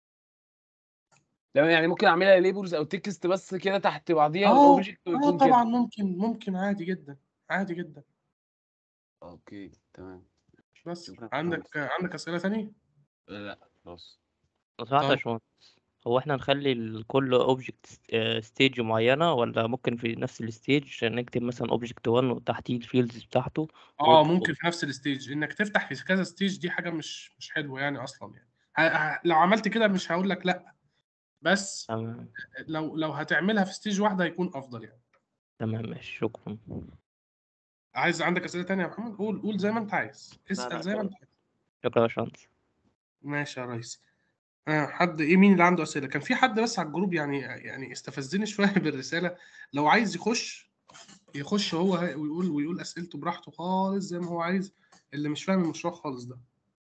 تمام يعني ممكن اعملها ليبلز او تكست بس كده تحت بعضيها اه والاوبجكت اه ويكون طبعا كده ممكن ممكن عادي جدا عادي جدا اوكي تمام بس شكرا يا عندك باشمهندس عندك اسئله ثانيه لا خلاص لو سمحت يا طيب باشمهندس هو احنا نخلي ال- كل اوبجكت ستيج معينة ولا ممكن في نفس الستيج نكتب مثلا اوبجكت 1 وتحتيه الفيلدز بتاعته اه وب- ممكن في نفس الستيج انك تفتح في كذا ستيج دي حاجه مش مش حلوه يعني اصلا يعني ه- ه- لو عملت كده مش هقول لك لا بس تمام لو لو هتعملها في ستيج واحده هيكون افضل يعني تمام ماشي شكرا عايز عندك اسئله تانية يا محمد قول قول زي ما انت عايز لا اسال لا زي ما خلاص انت عايز شكرا يا باشمهندس ماشي يا ريس آه حد ايه مين اللي عنده اسئله كان في حد بس على الجروب يعني يعني استفزني شويه بالرساله لو عايز يخش يخش هو ه- ويقول ويقول اسئلته براحته خالص زي ما هو عايز اللي مش فاهم المشروع خالص ده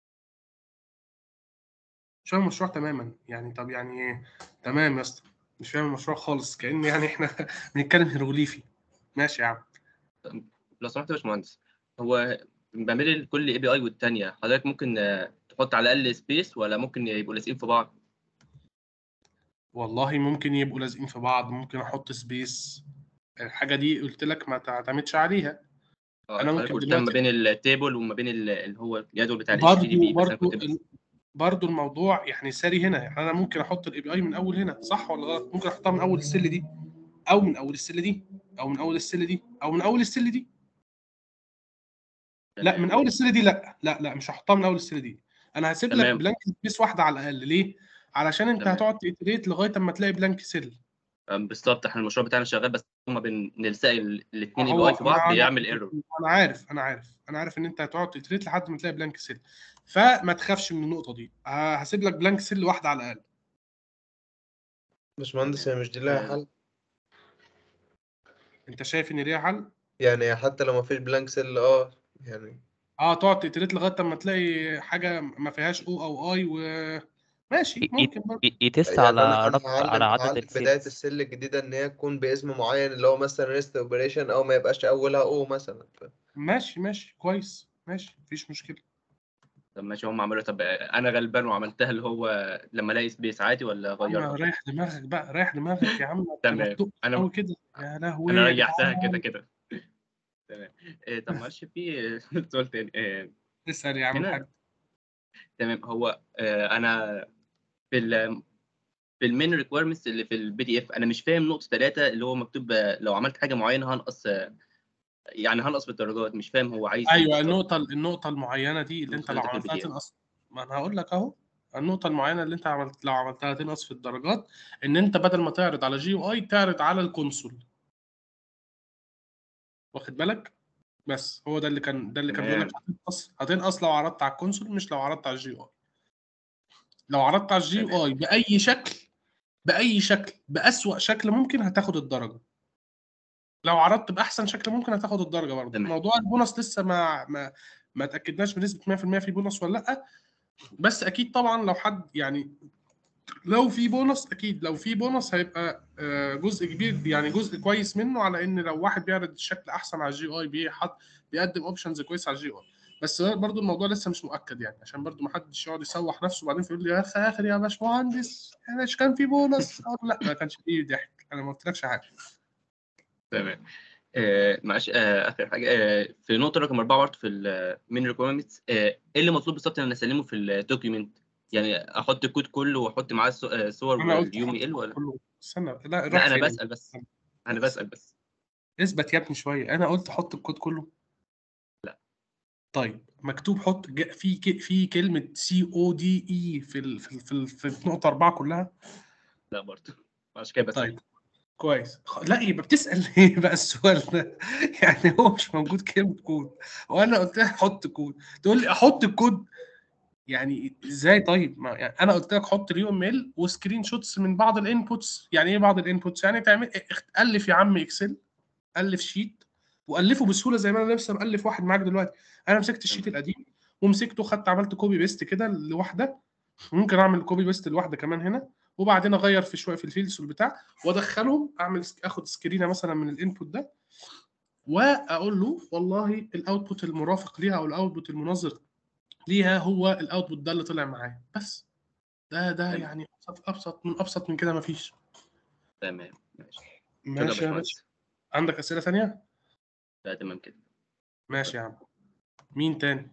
مش فاهم المشروع تماما يعني طب يعني ايه تمام يا اسطى مش فاهم المشروع خالص كأن يعني احنا بنتكلم هيروغليفي ماشي يا عم لو سمحت يا باشمهندس هو ما بين كل اي بي اي والتانية حضرتك ممكن آه، تحط على الاقل سبيس ولا ممكن يبقوا لازقين في بعض؟ والله ممكن يبقوا لازقين في بعض ممكن احط سبيس الحاجه دي قلت لك ما تعتمدش عليها اه انا حضرتك ممكن قلت ما دلوقتي بين التيبل وما بين ال- اللي هو الجدول بتاع الاتش تي برضو بي بس انا برضو كنت بس ال- برضو الموضوع يعني ساري هنا يعني انا ممكن احط الاي بي اي من اول هنا صح ولا غلط ممكن احطها من اول السل دي او من اول السل دي او من اول السل دي او من اول السل دي لا من تمام اول السل دي لا لا لا مش هحطها من اول السل دي انا هسيب لك تمام بلانك سبيس واحده على الاقل ليه علشان انت تمام هتقعد تيتريت لغايه اما تلاقي بلانك سيل آه، بالظبط احنا المشروع بتاعنا شغال بس هما بنلزق الاثنين اي بي هو اي في بعض انا انا بيعمل ايرور انا عارف انا عارف انا عارف ان انت هتقعد تتريت لحد ما تلاقي بلانك سيل فما تخافش من النقطه دي ه- هسيب لك بلانك سيل واحده على الاقل باشمهندس هي مش دي لها حل انت شايف ان ليها حل يعني حتى لو ما فيش بلانك سيل اه يعني اه تقعد تتريت لغايه اما تلاقي حاجه ما فيهاش او او اي و ماشي ي- ي- ممكن برضه ي- يتست يعني على انا انا رقم على هعلم عدد هعلم بداية السيلز السيل الجديدة ان هي تكون باسم معين اللي هو مثلا ريست اوبريشن او ما يبقاش اولها او مثلا ماشي ماشي كويس ماشي مفيش مشكله طب ماشي هم عملوا طب آه، انا غلبان وعملتها اللي هو لما الاقي سبيس عادي ولا يا عم اغيرها؟ ريح دماغك بقى ريح دماغك يا عم انت ما تمام تدقش انا قوي كده يا لهوي انا يا ريحتها كده جدعان كده تمام إيه طب معلش في سؤال تاني إيه اسال يا عم الحاج هنا تمام هو آه، انا في ال في المين ريكويرمنتس اللي في البي دي اف انا مش فاهم نقطه ثلاثه اللي هو مكتوب آه، لو عملت حاجه معينه هنقص آه، يعني هنقص في الدرجات مش فاهم هو عايز ايه ايوه بالظبط النقطه النقطه المعينه دي اللي انت نقطه لو ثلاثه في البي عملتها دي اف تنقص ما انا هقول لك اهو النقطه المعينه اللي انت عملت لو عملتها تنقص في الدرجات ان انت بدل ما تعرض على جي يو اي تعرض على الكونسول واخد بالك بس هو ده اللي كان ده اللي كان بيقول لك تمام هتنقص هتنقص لو عرضت على الكونسول مش لو عرضت على الجي يو اي لو عرضت على الجي تمام يو اي باي شكل باي شكل باسوا شكل ممكن هتاخد الدرجه لو عرضت باحسن شكل ممكن هتاخد الدرجه برضه تمام موضوع البونص لسه ما ما ما اتاكدناش بنسبه 100% في بونص ولا لا بس اكيد طبعا لو حد يعني لو في بونص اكيد لو في بونص هيبقى آه، جزء كبير يعني جزء كويس منه على ان لو واحد بيعرض الشكل احسن على الجي اي بيحط بيقدم اوبشنز كويس على الجي اي بس برضو الموضوع لسه مش مؤكد يعني عشان برضو ما حدش يقعد يسوح نفسه وبعدين يقول لي يا اخي يا اخي يا باشمهندس يعني مش كان في بونص أقول لا ما كانش فيه ضحك انا ما قلتلكش حاجه تمام آه، معلش آه، اخر حاجه آه، في نقطه رقم اربعه برضه في المين ريكويرمنتس ايه اللي مطلوب بالظبط ان انا اسلمه في الدوكيومنت يعني احط الكود كله واحط معاه الصو- آه، صور انا قلت واليوم حط ال ولا كله استنى لا لا راح انا فين بسال بس انا بسال بس اثبت يا ابني شويه انا قلت حط الكود كله لا طيب مكتوب حط ج- في ك- في كلمه سي او دي اي في ال في ال في, ال في النقطه اربعه كلها لا برضه عشان كده بسال طيب كويس خ- لا يبقى بتسال ليه بقى السؤال ده يعني هو مش موجود كلمه كود وانا قلت لك حط كود تقول لي احط الكود يعني ازاي طيب ما يعني انا قلت لك حط اليو ام ال وسكرين شوتس من بعض الانبوتس يعني ايه بعض الانبوتس يعني تعمل اخ- الف يا عم اكسل الف شيت والفه بسهوله زي ما انا لسه مالف واحد معاك دلوقتي انا مسكت الشيت تمام القديم ومسكته خدت عملت كوبي بيست كده لواحده ممكن اعمل كوبي بيست لواحده كمان هنا وبعدين اغير في شويه في الفيلدز والبتاع وادخلهم اعمل اخد سكرينه مثلا من الانبوت ده واقول له والله الاوتبوت المرافق ليها او الاوتبوت المناظر ليها هو الاوتبوت ده اللي طلع معايا بس ده ده تمام. يعني ابسط ابسط من ابسط من كده مفيش تمام ماشي شكرا يا ماشي يا باشا باشمهندس عندك اسئله ثانيه لا تمام كده ماشي يا عم مين تاني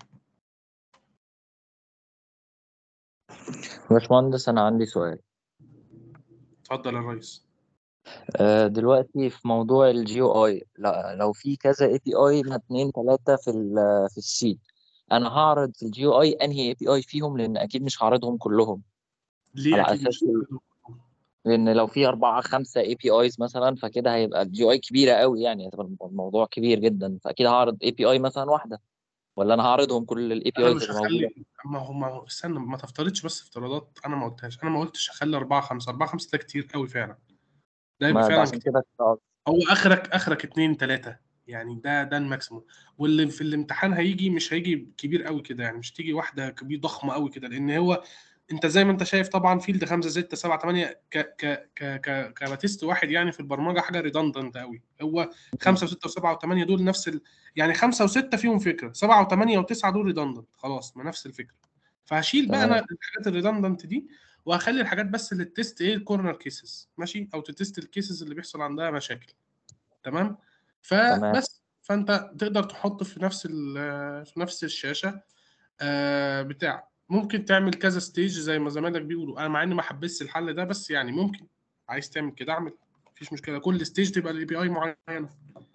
باشمهندس أنا عندي سؤال اتفضل يا ريس آه، دلوقتي في موضوع الجي او اي لو في كذا اي بي اي من اتنين تلاتة في ال في الشيت انا هعرض في الجي او اي انهي اي بي اي فيهم لان اكيد مش هعرضهم كلهم ليه على اكيد اساس مش لان لو في اربعة خمسة اي بي ايز مثلا فكده هيبقى الجي او اي كبيرة قوي يعني هتبقى الموضوع كبير جدا فاكيد هعرض اي بي اي مثلا واحدة ولا انا هعرضهم كل الاي بي انا ايز مش اللي موجودة هخلي ما هو ما هو استنى ما تفترضش بس افتراضات انا ما قلتهاش انا ما قلتش هخلي أربعة خمسة أربعة خمسة ده كتير قوي فعلا ده يبقى ما ده فعلا عشان كتير كده كنت هو اخرك اخرك اتنين تلاتة يعني ده ده الماكسيموم واللي في الامتحان هيجي مش هيجي كبير قوي كده يعني مش تيجي واحده كبير ضخمه قوي كده لان هو انت زي ما انت شايف طبعا فيلد 5 6 7 8 ك ك ك ك كتيست واحد يعني في البرمجه حاجه ريدندنت قوي هو 5 و6 و7 و8 دول نفس ال... يعني 5 و6 فيهم فكره 7 و8 و9 دول ريدندنت خلاص ما نفس الفكره فهشيل بقى انا تمام الحاجات الريدندنت دي وهخلي الحاجات بس اللي تست ايه الكورنر كيسز ماشي او تتست الكيسز اللي بيحصل عندها مشاكل تمام تمام فبس فانت تقدر تحط في نفس ال- في نفس الشاشه آه، بتاع ممكن تعمل كذا ستيج زي ما زمايلك بيقولوا انا مع اني ما حبيتش الحل ده بس يعني ممكن عايز تعمل كده اعمل مفيش مشكله كل ستيج تبقى الاي بي اي معينه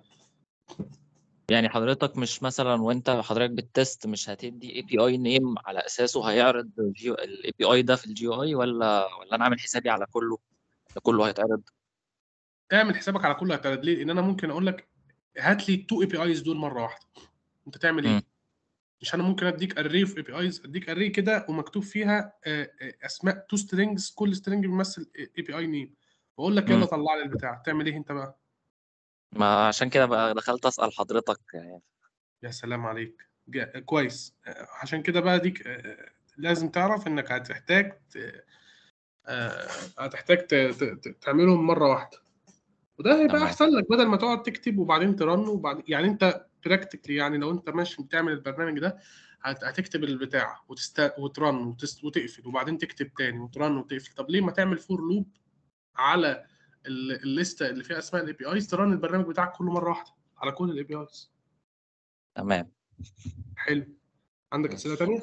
يعني حضرتك مش مثلا وانت حضرتك بتست مش هتدي اي بي اي نيم على اساسه هيعرض الاي بي اي ده في الجي اي ولا ولا انا عامل حسابي على كله ده كله هيتعرض اعمل حسابك على كل هتعرض ليه لان انا ممكن اقول لك هات لي التو اي بي ايز دول مره واحده انت تعمل مم. ايه مش انا ممكن اديك اري في اي بي ايز اديك اري كده ومكتوب فيها آه، آه، اسماء تو سترينجز كل سترينج بيمثل اي بي اي نيم واقول لك يلا مم. طلع لي البتاع تعمل ايه انت بقى ما عشان كده بقى دخلت اسال حضرتك يعني يا سلام عليك جا- كويس آه، عشان كده بقى ديك آه، لازم تعرف انك هتحتاج ت- آه، هتحتاج ت- ت- ت- تعملهم مره واحده وده هيبقى تمام احسن لك بدل ما تقعد تكتب وبعدين ترن وبعدين يعني انت براكتيكلي يعني لو انت ماشي بتعمل البرنامج ده هت- هتكتب البتاع وتست... وترن وتست... وتقفل وبعدين تكتب تاني وترن وتقفل طب ليه ما تعمل فور لوب على ال- الليسته اللي فيها اسماء الاي بي ايز ترن البرنامج بتاعك كله مره واحده على كل الاي بي ايز تمام حلو عندك اسئله تانيه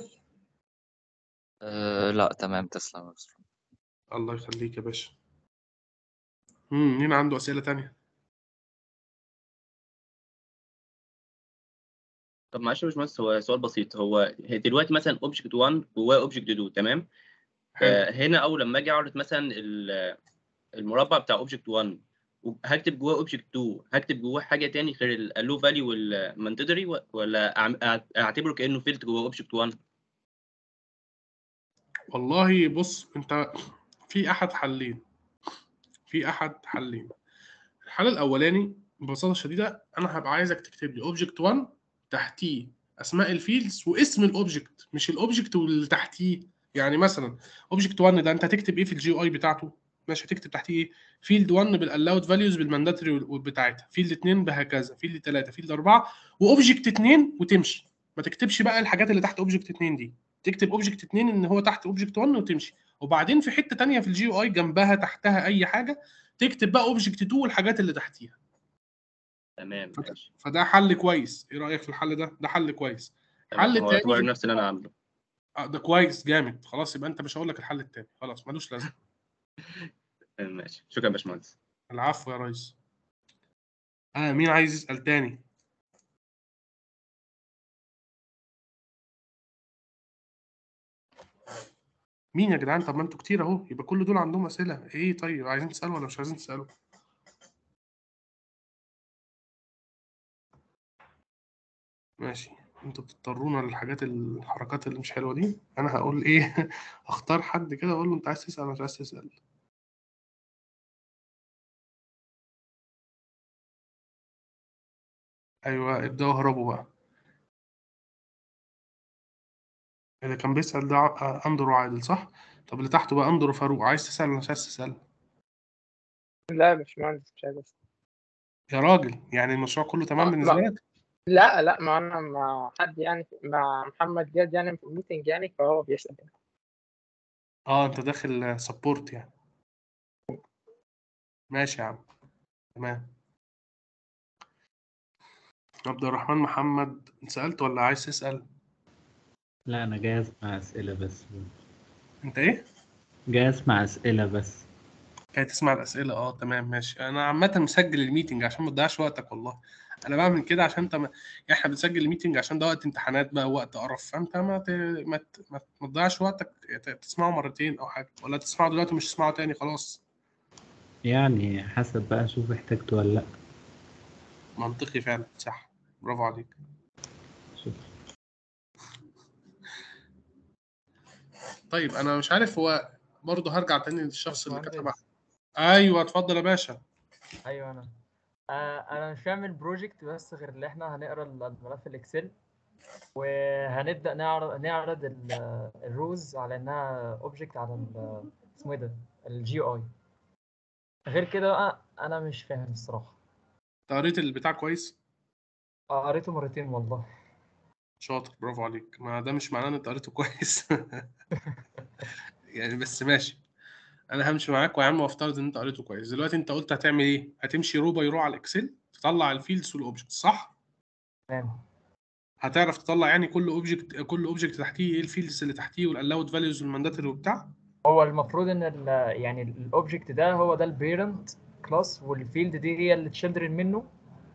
أه لا تمام تسلم يا أستاذ. الله يخليك يا باشا مم، مين عنده اسئله تانيه طب معلش يا باشمهندس هو سؤال بسيط هو دلوقتي مثلا اوبجكت 1 جواه اوبجكت 2 تمام حلو فهنا اول لما اجي اعرض مثلا ال- المربع بتاع اوبجكت 1 هكتب جواه اوبجكت 2 هكتب جواه حاجه تاني غير اللو فاليو والمانديتوري ولا أعم- أع- اعتبره كانه فيلد جواه اوبجكت 1 والله بص انت في احد حلين في احد حلين الحل الاولاني ببساطه شديده انا هبقى عايزك تكتب لي اوبجكت 1 تحتيه اسماء الفيلدز واسم الاوبجكت مش الاوبجكت واللي تحتيه يعني مثلا اوبجكت 1 ده انت هتكتب ايه في الجي اي بتاعته ماشي هتكتب تحتيه ايه فيلد 1 بالالاود فاليوز بالمانداتري بتاعتها فيلد 2 بهكذا فيلد 3 فيلد 4 واوبجكت 2 وتمشي ما تكتبش بقى الحاجات اللي تحت اوبجكت 2 دي تكتب اوبجكت 2 ان هو تحت اوبجكت 1 وتمشي وبعدين في حته تانية في الجي يو اي جنبها تحتها اي حاجه تكتب بقى اوبجكت 2 والحاجات اللي تحتيها تمام فده, ماشي فده حل كويس ايه رايك في الحل ده ده حل كويس تمام الحل هو يعتبر التاني نفس اللي انا عامله آه ده كويس جامد خلاص يبقى انت مش هقول لك الحل التاني خلاص ملوش لازمه تمام، ماشي شكرا يا باشمهندس العفو يا ريس اه مين عايز يسال تاني مين يا جدعان طب ما انتوا كتير اهو يبقى كل دول عندهم اسئله ايه طيب عايزين تسالوا ولا مش عايزين تسالوا ماشي انتوا بتضطرونا للحاجات الحركات اللي مش حلوه دي انا هقول ايه اختار حد كده اقول له انت عايز تسال ولا مش عايز تسال ايوه ابداوا اهربوا بقى اللي كان بيسأل ده ع- أندرو عادل صح؟ طب اللي تحته بقى أندرو فاروق عايز تسأل ولا مش عايز تسأل؟ لا يا باشمهندس مش عايز أسأل. يا راجل يعني المشروع كله تمام آه، بالنسبة لا. لك؟ لا لا ما انا مع حد يعني مع محمد جاد يعني في الميتنج يعني فهو بيسأل اه انت داخل سبورت يعني ماشي يا عم تمام عبد الرحمن محمد انت سألت ولا عايز تسأل؟ لا أنا جاي أسمع أسئلة بس انت ايه؟ جاي أسمع أسئلة بس جاي تسمع الأسئلة اه تمام ماشي انا عامة مسجل الميتنج عشان ما تضيعش وقتك والله انا بعمل كده عشان انت ما... يعني احنا بنسجل الميتنج عشان ده وقت امتحانات بقى وقت قرف فانت ما ت... ما, ت... ما... ما تضيعش وقتك ت- تسمعه مرتين او حاجة ولا تسمعه دلوقتي مش تسمعه تاني خلاص يعني حسب بقى أشوف احتاجته ولا لأ منطقي فعلا صح برافو عليك شكرا طيب انا مش عارف هو برضه هرجع تاني للشخص اللي كتب باشمهندس. ايوه اتفضل يا باشا ايوه انا آه انا مش فاهم البروجكت بس غير اللي احنا هنقرا الملف الاكسل وهنبدا نعرض نعرض ال- الروز على انها اوبجكت على ال- اسمه ايه ده الجي اي غير كده بقى انا مش فاهم الصراحه أنت قريت البتاع كويس آه، قريته مرتين والله شاطر برافو عليك ما ده مش معناه ان انت قريته كويس يعني بس ماشي انا همشي معاك ويا عم وافترض ان انت قريته كويس دلوقتي انت قلت هتعمل ايه هتمشي رو باي رو على الاكسل تطلع الفيلدز والاوبجكت صح تمام هتعرف تطلع يعني كل اوبجكت كل اوبجكت تحتيه ايه الفيلدز اللي تحتيه والالاود فاليوز والمانداتري وبتاع هو المفروض ان ال يعني الاوبجكت ده هو ده البيرنت كلاس والفيلد دي هي اللي تشيلدرن منه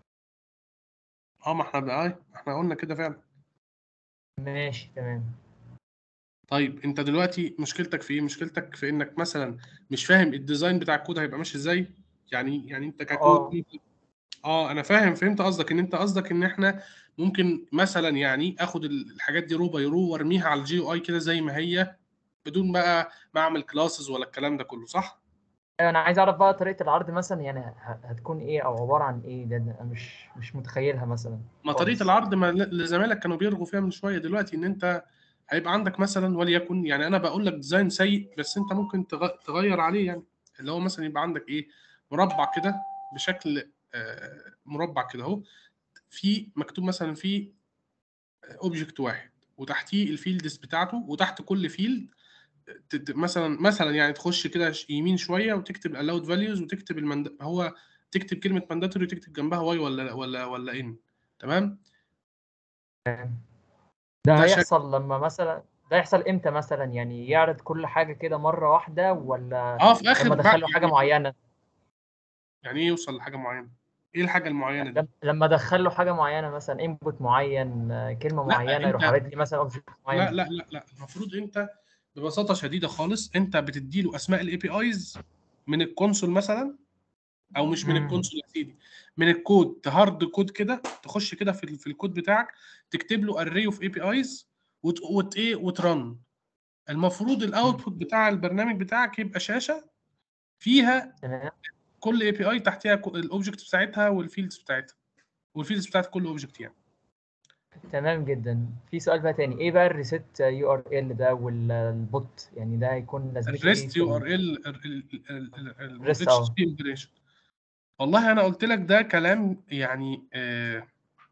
اه ما احنا بقى آه، احنا قلنا كده فعلا ماشي تمام طيب انت دلوقتي مشكلتك في ايه مشكلتك في انك مثلا مش فاهم الديزاين بتاع الكود هيبقى ماشي ازاي يعني يعني انت ككود اه ممكن اه انا فاهم فهمت قصدك ان انت قصدك ان احنا ممكن مثلا يعني اخد الحاجات دي رو باي رو وارميها على الجي او اي كده زي ما هي بدون بقى ما اعمل كلاسز ولا الكلام ده كله صح ايوه انا عايز اعرف بقى طريقه العرض مثلا يعني ه- هتكون ايه او عباره عن ايه ده ده انا مش مش متخيلها مثلا ما طريقه خالص العرض ما اللي زمايلك كانوا بيرغوا فيها من شويه دلوقتي ان انت هيبقى عندك مثلا وليكن يعني انا بقول لك ديزاين سيء بس انت ممكن تغ- تغير عليه يعني اللي هو مثلا يبقى عندك ايه مربع كده بشكل آه، مربع كده اهو في مكتوب مثلا في اوبجكت واحد وتحتيه الفيلدز بتاعته وتحت كل فيلد مثلا مثلا يعني تخش كده ش- يمين شويه وتكتب الاود فاليوز وتكتب المند... هو تكتب كلمه مانداتوري وتكتب جنبها واي ولا ولا ولا ان تمام ده ده شكل هيحصل لما مثلا ده يحصل امتى مثلا يعني يعرض كل حاجه كده مره واحده ولا اه في اخر لما بقى ادخله حاجه يعني معينه يعني ايه يوصل لحاجه معينه ايه الحاجه المعينه دي لم- لما ادخل له حاجه معينه مثلا انبوت معين آه، كلمه لا معينه يروح انت عارض لي مثلا اوبجكت لا معين لا لا لا المفروض انت ببساطه شديده خالص انت بتدي له اسماء الاي بي ايز من الكونسول مثلا او مش من امم الكونسول يا سيدي من الكود تهارد كود كده تخش كده في, ال- في الكود بتاعك تكتب له اري اوف اي بي ايز وت وت ايه وترن المفروض الاوتبوت بتاع البرنامج بتاعك يبقى شاشه فيها تمام كل اي بي اي تحتها الاوبجكت بتاعتها والفيلدز بتاعتها والفيلدز بتاعت كل اوبجكت يعني تمام جدا في سؤال بقى تاني ايه بقى الريسيت يو ار ال ده والبوت يعني ده هيكون لازمته ايه الريست في يو ال- ار ال الريست الاتش اه تي امبريشن والله انا قلت لك ده كلام يعني آه،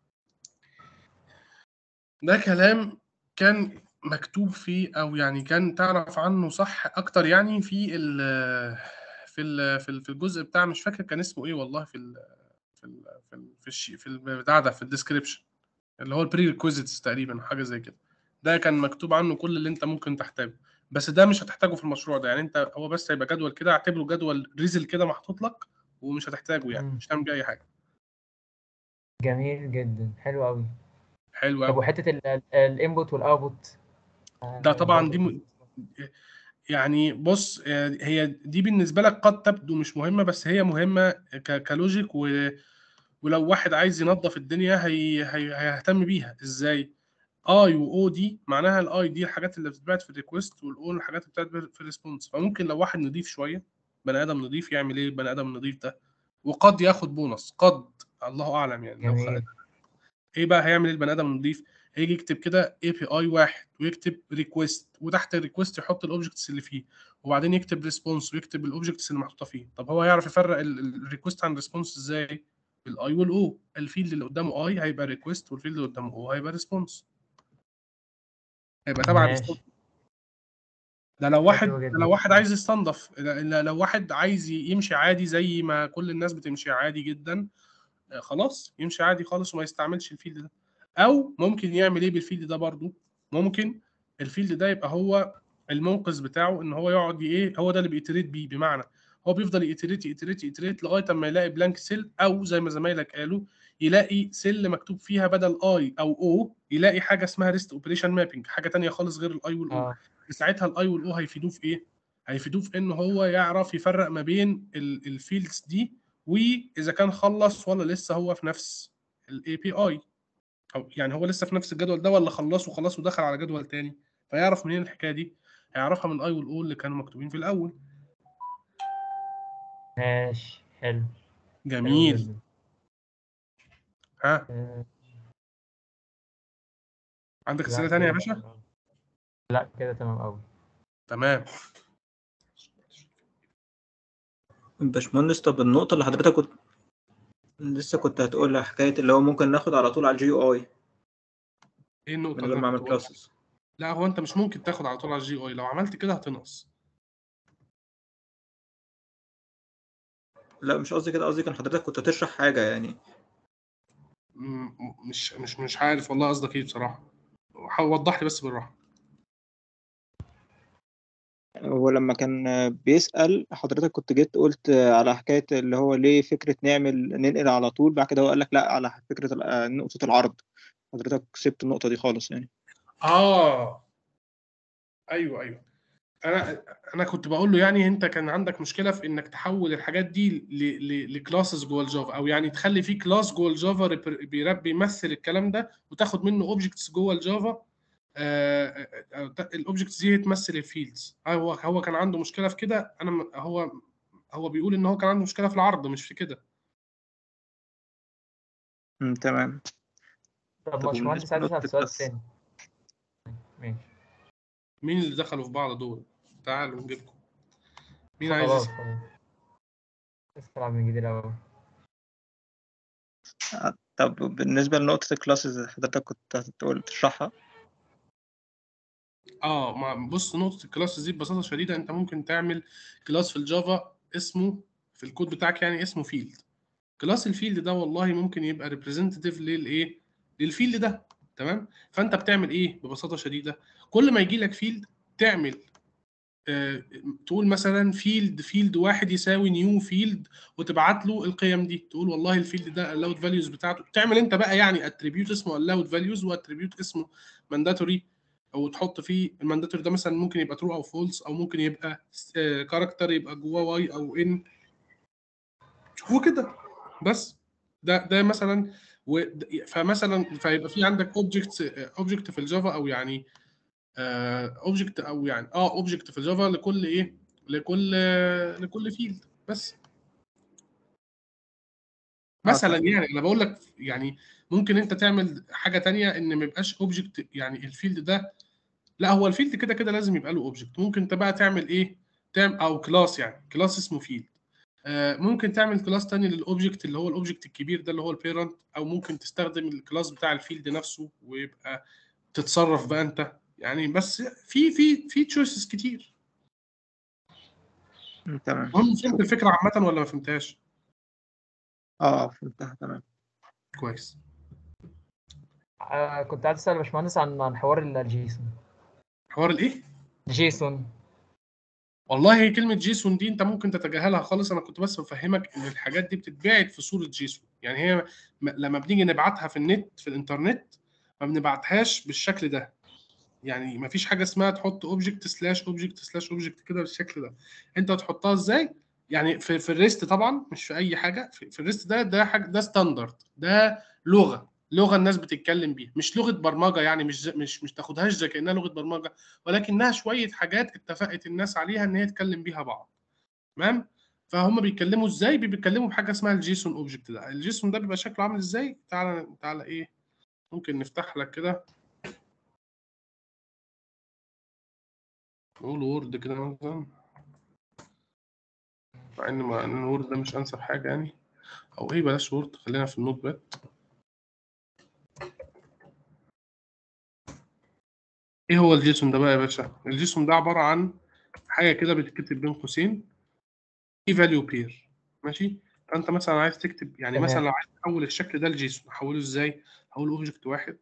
ده كلام كان مكتوب فيه او يعني كان تعرف عنه صح اكتر يعني في ال في ال في ال- في الجزء بتاع مش فاكر كان اسمه ايه والله في ال في ال في ال في الشي في البتاع ده في الديسكريبشن اللي هو البري ريكويزيتس تقريبا أو حاجه زي كده ده كان مكتوب عنه كل اللي انت ممكن تحتاجه بس ده مش هتحتاجه في المشروع ده يعني انت هو بس هيبقى جدول كده اعتبره جدول ريزل كده محطوط لك ومش هتحتاجه يعني مم. مش هتعمل بيه اي حاجه جميل جدا حلو قوي حلو طب قوي وحته الانبوت والاوتبوت ده طبعا دي م... يعني بص آه، هي دي بالنسبه لك قد تبدو مش مهمه بس هي مهمه ك... كلوجيك و... ولو واحد عايز ينظف الدنيا هي... هي... هيهتم بيها ازاي اي واو دي معناها الاي دي الحاجات اللي بتتبعت في الريكوست والاو الحاجات اللي بتتبعت في الريسبونس فممكن لو واحد نضيف شويه بني ادم نضيف يعمل ايه بني ادم نضيف ده وقد ياخد بونص قد الله اعلم يعني لو خ... جميل ايه بقى هيعمل ايه البني ادم النضيف هيجي يكتب كده اي بي اي واحد ويكتب ريكويست وتحت الريكويست يحط الاوبجكتس اللي فيه وبعدين يكتب ريسبونس ويكتب الاوبجكتس اللي محطوطه فيه طب هو يعرف يفرق الريكويست عن الريسبونس ازاي بالاي والاو الفيلد اللي قدامه اي هيبقى ريكويست والفيلد اللي قدامه او هيبقى ريسبونس هيبقى تبع ماشي. الريسبونس ده لو واحد حلو ده جدا. لو واحد عايز يستنضف لا- لو واحد عايز يمشي عادي زي ما كل الناس بتمشي عادي جدا آه، خلاص يمشي عادي خالص وما يستعملش الفيلد ده او ممكن يعمل ايه بالفيلد ده برضو ممكن الفيلد ده يبقى هو المنقذ بتاعه ان هو يقعد ي- ايه هو ده اللي بيتريت بيه بمعنى هو بيفضل يتريت يتريت يتريت لغايه اما يلاقي بلانك سيل او زي ما زمايلك قالوا يلاقي سيل مكتوب فيها بدل اي او او يلاقي حاجه اسمها ريست اوبريشن مابنج حاجه تانية خالص غير الاي والاو اه ساعتها الاي والاو هيفيدوه في ايه؟ هيفيدوه في ان هو يعرف يفرق ما بين الفيلدز دي واذا كان خلص ولا لسه هو في نفس الاي بي اي او يعني هو لسه في نفس الجدول ده ولا خلص وخلاص ودخل على جدول تاني فيعرف منين الحكايه دي؟ هيعرفها من الاي والاو اللي كانوا مكتوبين في الاول ماشي حلو حلو جميل جدا. ها آه، عندك لا اسئله تانية يا كده باشا؟ تمام. لا كده تمام قوي تمام باشمهندس طب النقطة اللي حضرتك كنت لسه كنت هتقولها حكاية اللي هو ممكن ناخد على طول على الجي يو اي ايه النقطه من اللي غير ما انا اعمل كنت بقولها؟ كلاسز لا هو انت مش ممكن تاخد على طول على الجي اي لو عملت كده هتنقص لا مش قصدي كده قصدي كان حضرتك كنت تشرح حاجة يعني م- مش مش مش عارف والله قصدك ايه بصراحه حاول وضح لي بس بالراحه هو لما كان بيسأل حضرتك كنت جيت قلت على حكاية اللي هو ليه فكرة نعمل ننقل على طول بعد كده هو قال لك لا على فكرة ال- نقطة العرض حضرتك سبت النقطة دي خالص يعني اه ايوه ايوه انا انا كنت بقول له يعني انت كان عندك مشكله في انك تحول الحاجات دي ل- ل- لكلاسز جوه الجافا او يعني تخلي في كلاس جوه الجافا ريبر- بيرب- بيمثل الكلام ده وتاخد منه اوبجكتس جوه الجافا الاوبجكتس دي هي تمثل الفيلدز هو هو كان عنده مشكله في كده انا م- هو هو بيقول ان هو كان عنده مشكله في العرض مش في كده مم، تمام طب طب باشمهندس وبالنسبة عايز اسال لنقطة سؤال الكلاس تاني ماشي مين اللي دخلوا في بعض دول تعالوا نجيبكم مين عايز خلاص يسأل؟ خلاص اسال من جديد الاول طب بالنسبة لنقطة الكلاسز حضرتك كنت هتقول تشرحها اه ما بص نقطة الكلاس دي ببساطة شديدة انت ممكن تعمل كلاس في الجافا اسمه في الكود بتاعك يعني اسمه فيلد كلاس الفيلد ده والله ممكن يبقى ريبريزنتيف للايه للفيلد ده تمام فانت بتعمل ايه ببساطة شديدة كل ما يجي لك فيلد تعمل آه تقول مثلا فيلد فيلد واحد يساوي نيو فيلد وتبعت له القيم دي تقول والله الفيلد ده allowed values بتاعته تعمل انت بقى يعني اتريبيوت اسمه allowed values واتريبيوت اسمه mandatory او تحط فيه المانداتوري ده مثلا ممكن يبقى ترو او فولس او ممكن يبقى كاركتر يبقى جواه واي او ان هو كده بس ده ده مثلا و فمثلا فيبقى في عندك اوبجكت اوبجكت في الجافا او يعني اوبجكت او يعني اه اوبجكت في الجافا لكل ايه لكل لكل فيلد بس مثلا يعني انا بقول لك يعني ممكن انت تعمل حاجه تانية ان ما يبقاش اوبجكت يعني الفيلد ده لا هو الفيلد كده كده لازم يبقى له اوبجكت ممكن انت بقى تعمل ايه تعمل او كلاس يعني كلاس اسمه فيلد آه ممكن تعمل كلاس تاني للاوبجكت اللي هو الاوبجكت الكبير ده اللي هو البيرنت او ممكن تستخدم الكلاس بتاع الفيلد نفسه ويبقى تتصرف بقى انت يعني بس في في في تشويسز كتير مم، تمام المهم فهمت الفكره عامه ولا ما فهمتهاش اه فهمتها تمام كويس آه كنت عايز اسال يا باشمهندس عن عن حوار الجيسون حوار الايه جيسون والله كلمة جيسون دي انت ممكن تتجاهلها خالص انا كنت بس بفهمك ان الحاجات دي بتتبعت في صورة جيسون يعني هي م- لما بنيجي نبعتها في النت في الانترنت ما بنبعتهاش بالشكل ده يعني ما فيش حاجة اسمها تحط اوبجكت سلاش اوبجكت سلاش اوبجكت كده بالشكل ده انت هتحطها ازاي يعني في, في الريست طبعا مش في اي حاجة في, في الريست ده ده حاجة ده ستاندرد ده لغة لغة الناس بتتكلم بيها مش لغة برمجة يعني مش زي- مش مش تاخدهاش زي كأنها لغة برمجة ولكنها شويه حاجات اتفقت الناس عليها ان هي تتكلم بيها بعض تمام فهم بيتكلموا ازاي بيتكلموا بحاجه اسمها الجيسون اوبجكت ده الجيسون ده بيبقى شكله عامل ازاي تعالى تعالى ايه ممكن نفتح لك كده نقول وورد كده مثلا مع ان مع ان الوورد ده مش انسب حاجه يعني او ايه بلاش وورد خلينا في النوت باد ايه هو الجيسون ده بقى يا باشا الجيسون ده عباره عن حاجه كده بتتكتب بين قوسين اي فاليو بير ماشي فانت مثلا عايز تكتب يعني تمام. مثلا لو عايز تحول الشكل ده لجيسون احوله ازاي هقول اوبجكت واحد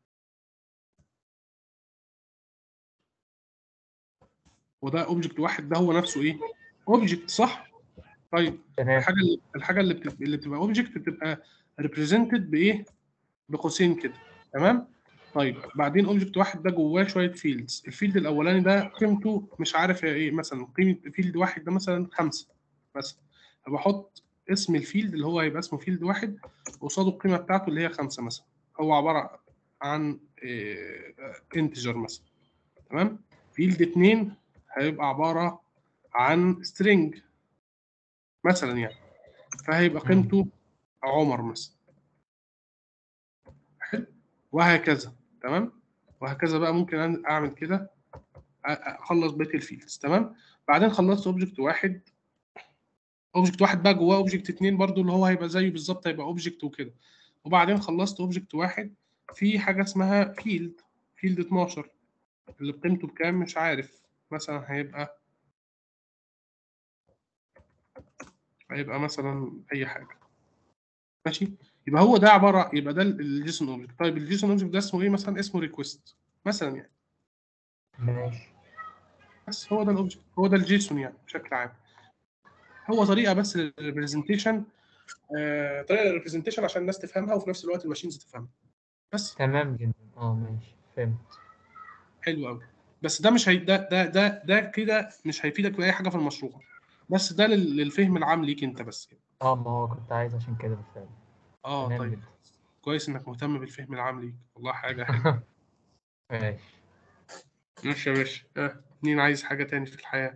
وده اوبجكت واحد ده هو نفسه ايه اوبجكت صح طيب تمام الحاجه اللي الحاجه اللي بتبقى اللي بتبقى اوبجكت بتبقى ريبريزنتد بايه بقوسين كده تمام طيب بعدين اوبجكت واحد ده جواه شويه فيلدز الفيلد الاولاني ده قيمته مش عارف هي ايه مثلا قيمه فيلد واحد ده مثلا خمسة مثلا فبحط اسم الفيلد اللي هو هيبقى اسمه فيلد واحد قصاده القيمه بتاعته اللي هي خمسة مثلا هو عباره عن انتجر مثلا تمام فيلد اتنين هيبقى عباره عن string مثلا يعني فهيبقى قيمته عمر مثلا حلو وهكذا تمام وهكذا بقى ممكن أن- اعمل كده أ- اخلص بقيه الفيلدز تمام بعدين خلصت اوبجكت واحد اوبجكت واحد بقى جواه اوبجكت اتنين برضو اللي هو هيبقى زيه بالظبط هيبقى اوبجكت وكده وبعدين خلصت اوبجكت واحد في حاجه اسمها فيلد فيلد 12 اللي بقيمته بكام مش عارف مثلا هيبقى هيبقى مثلا اي حاجه ماشي يبقى هو ده عباره يبقى ده الجيسون اوبجكت طيب الجيسون اوبجكت ده اسمه ايه مثلا اسمه ريكوست مثلا يعني ماشي بس هو ده الاوبجكت هو ده الجيسون يعني بشكل عام هو طريقه بس للريبريزنتيشن آه طريقه للريبريزنتيشن عشان الناس تفهمها وفي نفس الوقت الماشينز تفهمها بس تمام جدا اه ماشي فهمت حلو قوي بس ده مش هي ده ده ده ده كده مش هيفيدك في اي حاجه في المشروع بس ده لل- للفهم العام ليك انت بس كده اه ما هو كنت عايز عشان كده بالفعل اه تمام طيب جدا كويس انك مهتم بالفهم العام ليك والله حاجه حلوه ماشي ماشي يا باشا آه. مين عايز حاجه تاني في الحياه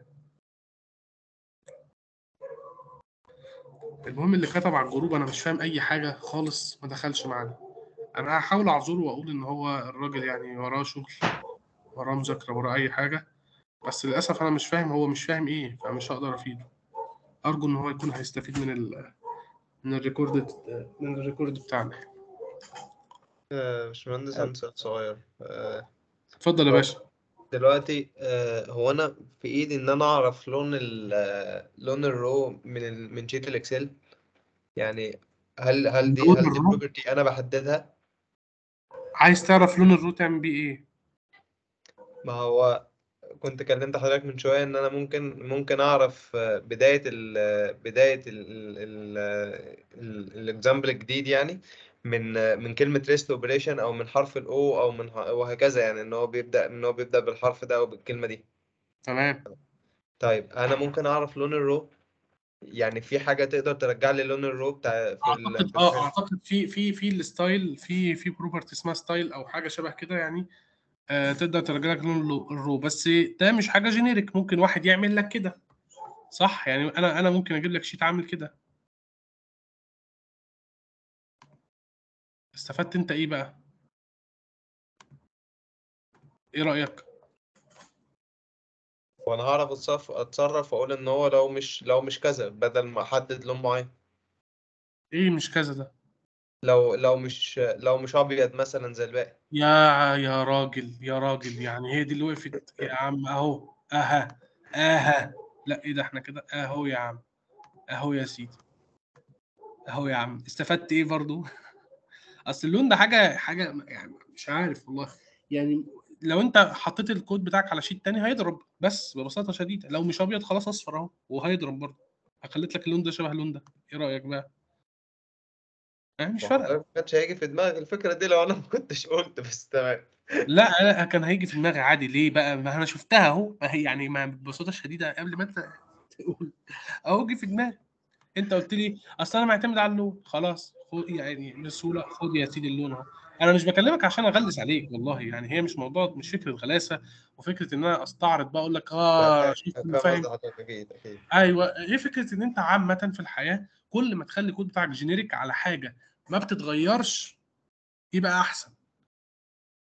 المهم اللي كتب على الجروب انا مش فاهم اي حاجه خالص ما دخلش معانا انا هحاول اعذره واقول ان هو الراجل يعني وراه شغل وراه مذاكره وراه اي حاجه بس للاسف انا مش فاهم هو مش فاهم ايه فمش هقدر افيده ارجو ان هو يكون هيستفيد من ال من الريكورد من الريكورد بتاعنا آه، باشمهندس عندي سؤال صغير آه، اتفضل يا هو باشا دلوقتي آه، هو انا في ايدي ان انا اعرف لون ال آه، لون الرو من ال من شيت الاكسل يعني هل هل دي لون هل دي الرو بروبرتي انا بحددها عايز تعرف لون الرو تعمل بيه ايه ما هو كنت كلمت حضرتك من شوية إن أنا ممكن ممكن أعرف آه، بداية ال بداية الإكزامبل الجديد يعني من آه، من كلمة ريست أوبريشن أو من حرف ال O أو من ه- وهكذا يعني إن هو بيبدأ إن هو بيبدأ بالحرف ده أو بالكلمة دي تمام طيب أنا ممكن أعرف لون الرو يعني في حاجة تقدر ترجع لي لون الرو بتاع في ال اعتقد في اه الفيلم اعتقد في في في الستايل في في بروبرتي اسمها ستايل او حاجه شبه كده يعني آه تقدر ترجع لك لون الرو الرو، بس ده مش حاجه جينيريك ممكن واحد يعمل لك كده صح يعني انا انا ممكن اجيب لك شيت عامل كده استفدت انت ايه بقى ايه رايك وأنا هعرف أتصرف أتصرف وأقول إن هو لو مش لو مش كذا بدل ما أحدد لون معين ايه مش كذا ده لو لو مش لو مش أبيض مثلا زي الباقي يا يا راجل يا راجل يعني هي دي اللي وقفت يا عم اهو اها اها لا ايه ده احنا كده اهو يا عم اهو يا سيدي اهو يا عم استفدت ايه برضو اصل اللون ده حاجه حاجه يعني مش عارف والله يعني لو انت حطيت الكود بتاعك على شيت تاني هيضرب بس ببساطه شديده لو مش ابيض خلاص اصفر اهو وهيضرب برضه خليت لك اللون ده شبه اللون ده ايه رايك بقى آه مش فارقه ما كانش هيجي في دماغي الفكرة دي لو أنا ما كنتش قلت بس تمام لا لا كان هيجي في دماغي عادي ليه بقى ما انا شفتها اهو ما هي يعني ما ببساطه شديده قبل ما انت تقول اهو جه في دماغي انت قلت لي اصل انا معتمد على اللون خلاص خد يعني بسهوله خد يا سيدي اللون اهو انا مش بكلمك عشان اغلس عليك والله يعني هي مش موضوع مش فكره غلاسه وفكره ان انا استعرض بقى اقول لك لا اه فاهم شفت فاهم انه فاهم قصدي حضرتك أكيد أكيد ايوه ايه فكره ان انت عامه في الحياه كل ما تخلي الكود بتاعك جينيريك على حاجه ما بتتغيرش يبقى احسن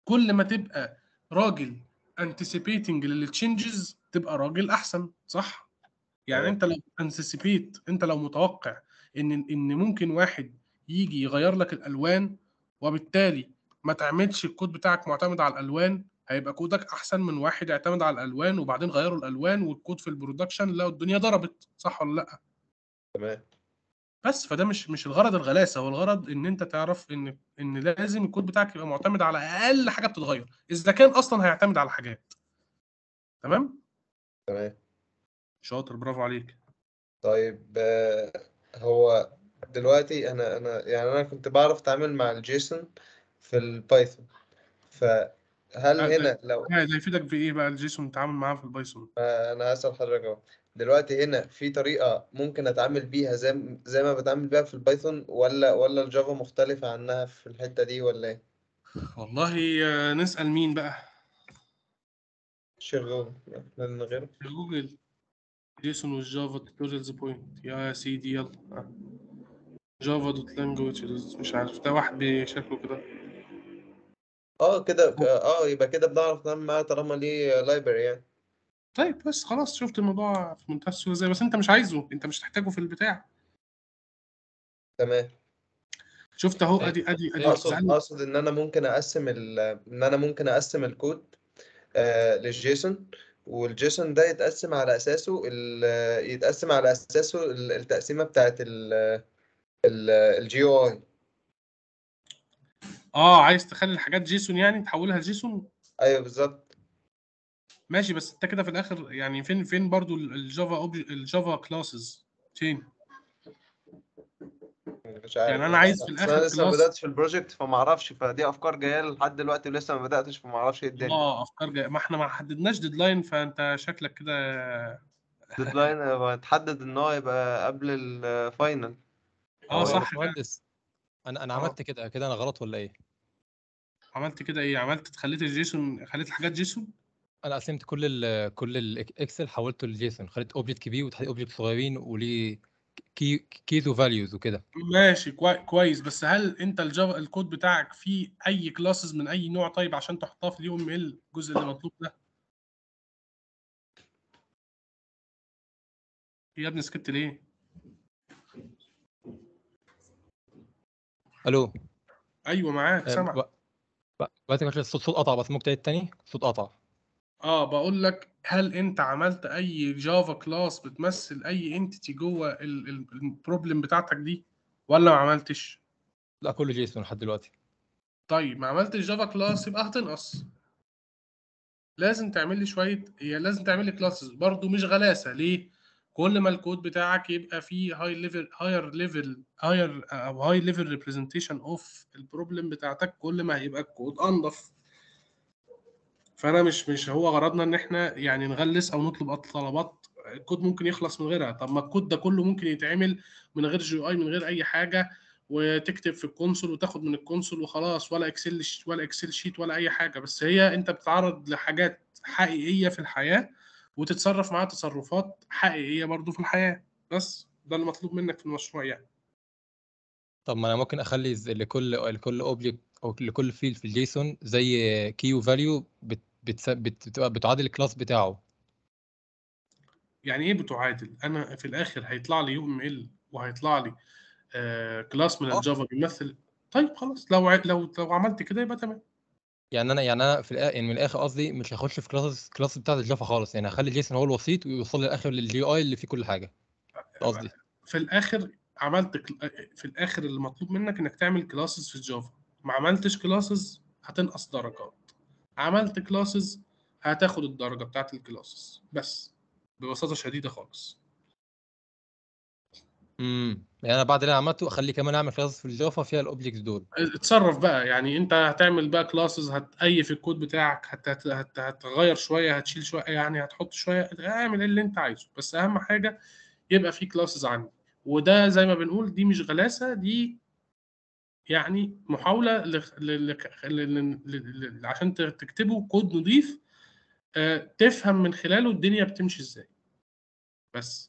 كل ما تبقى راجل anticipating للتشنجز تبقى راجل احسن صح يعني انت لو anticipate انت لو متوقع ان ان ممكن واحد يجي يغير لك الالوان وبالتالي ما تعملش الكود بتاعك معتمد على الالوان هيبقى كودك احسن من واحد يعتمد على الالوان وبعدين غيروا الالوان والكود في البرودكشن لقوا الدنيا ضربت صح ولا لا تمام بس فده مش مش الغرض الغلاسه هو الغرض ان انت تعرف ان ان لازم الكود بتاعك يبقى معتمد على اقل حاجه بتتغير اذا كان اصلا هيعتمد على حاجات تمام تمام شاطر برافو عليك طيب آه، هو دلوقتي انا انا يعني انا كنت بعرف اتعامل مع الجيسون في البايثون فهل آه، هنا ده لو ده ده يفيدك في ايه بقى الجيسون تتعامل معاه في البايثون آه، انا هسأل حضرتك اهو دلوقتي هنا في طريقة ممكن اتعامل بيها زي زي ما بتعامل بيها في البايثون ولا ولا الجافا مختلفة عنها في الحتة دي ولا ايه؟ والله آه، نسال مين بقى شغل لان غيره في جوجل جيسون والجافا توتوريالز بوينت يا سيدي يلا آه. جافا دوت لانجويج مش عارف ده واحد بشكله كده اه كده اه يبقى كده بنعرف نتعامل معاه طالما ليه لايبرري يعني طيب بس خلاص شفت الموضوع في منتهى السهوله ازاي بس انت مش عايزه انت مش تحتاجه في البتاع تمام شفت اهو ادي ادي ادي اقصد بتسألني اقصد ان انا ممكن اقسم ال ان انا ممكن اقسم الكود آه للجيسون والجيسون ده يتقسم على اساسه ال يتقسم على اساسه ال- التقسيمه بتاعت ال ال الجي او اي اه عايز تخلي الحاجات جيسون يعني تحولها لجيسون ايوه بالظبط ماشي بس انت كده في الاخر يعني فين فين برضو ال- الجافا أوبج... الجافا كلاسز فين مش عارف يعني انا عايز في أصل انا الاخر لسه ما كلاس بداتش في البروجكت فما اعرفش فدي افكار جايه لي لحد دلوقتي ولسه ما بداتش فما اعرفش ايه الدنيا اه افكار جايه ما احنا ما حددناش ديدلاين فانت شكلك كده ديدلاين هتحدد ان هو يبقى قبل الفاينل اه هو يا صح كده باشمهندس انا انا اه عملت كده كده انا غلط ولا ايه؟ عملت كده ايه عملت خليت الجيسون خليت الحاجات جيسون انا قسمت كل ال كل الاكسل حولته لجيسون خليت اوبجكت كبير وتحت اوبجكت صغيرين وليه كي كيز وفاليوز وكده ماشي كوي... كويس بس هل انت الجافا الكود بتاعك فيه اي كلاسز من اي نوع طيب عشان تحطها في اليو ام ال الجزء اللي مطلوب ده يا ابني سكت ليه الو ايوه معاك آه، سامع ب- ب- دلوقتي كان الصوت صوت قطع بس ممكن تعيد تاني صوت قطع اه بقول لك هل انت عملت اي جافا كلاس بتمثل اي انتيتي جوه ال- ال- البروبلم بتاعتك دي ولا ما عملتش لا كله جيسون لحد دلوقتي طيب ما عملتش جافا كلاس يبقى هتنقص لازم تعمل لي شويه هي لازم تعمل لي كلاسز برضو مش غلاسه ليه كل ما الكود بتاعك يبقى فيه هاي ليفل هاير ليفل هاير او هاي ليفل ريبريزنتيشن اوف البروبلم بتاعتك كل ما هيبقى الكود انضف فانا مش مش هو غرضنا ان احنا يعني نغلس او نطلب طلبات الكود ممكن يخلص من غيرها طب ما الكود ده كله ممكن يتعمل من غير جي اي من غير اي حاجه وتكتب في الكونسول وتاخد من الكونسول وخلاص ولا اكسل ولا اكسل شيت ولا اي حاجه بس هي انت بتتعرض لحاجات حقيقيه في الحياه وتتصرف معاها تصرفات حقيقيه برضو في الحياه بس ده اللي مطلوب منك في المشروع يعني طب ما انا ممكن اخلي ز- لكل لكل اوبجكت او لكل فيلد في الجيسون زي كي وفاليو بت بت بتبقى بتعادل الكلاس بتاعه يعني ايه بتعادل انا في الاخر هيطلع لي يو ام ال وهيطلع لي آه كلاس من اه الجافا بيمثل طيب خلاص لو ع- لو لو عملت كده يبقى تمام يعني انا يعني انا في الآ... يعني من الاخر قصدي مش هخش في كلاس كلاس بتاعت الجافا خالص يعني هخلي جيسون هو الوسيط ويوصل للاخر للجي اي اللي فيه كل حاجه ده قصدي في الاخر عملت كل- في الاخر اللي مطلوب منك انك تعمل كلاسز في الجافا ما عملتش كلاسز هتنقص درجات عملت كلاسز هتاخد الدرجه بتاعت الكلاسز بس ببساطه شديده خالص امم يعني انا بعد اللي انا عملته اخلي كمان اعمل كلاس في الجافا فيها الاوبجكتس دول اتصرف بقى يعني انت هتعمل بقى كلاسز هتأيف الكود بتاعك هت هت هت هتغير شويه هتشيل شويه يعني هتحط شويه اعمل اللي انت عايزه بس اهم حاجه يبقى في كلاسز عندي وده زي ما بنقول دي مش غلاسه دي يعني محاوله ل... ل... ل... ل... ل... ل... عشان ت- تكتبوا كود نظيف آه، تفهم من خلاله الدنيا بتمشي ازاي بس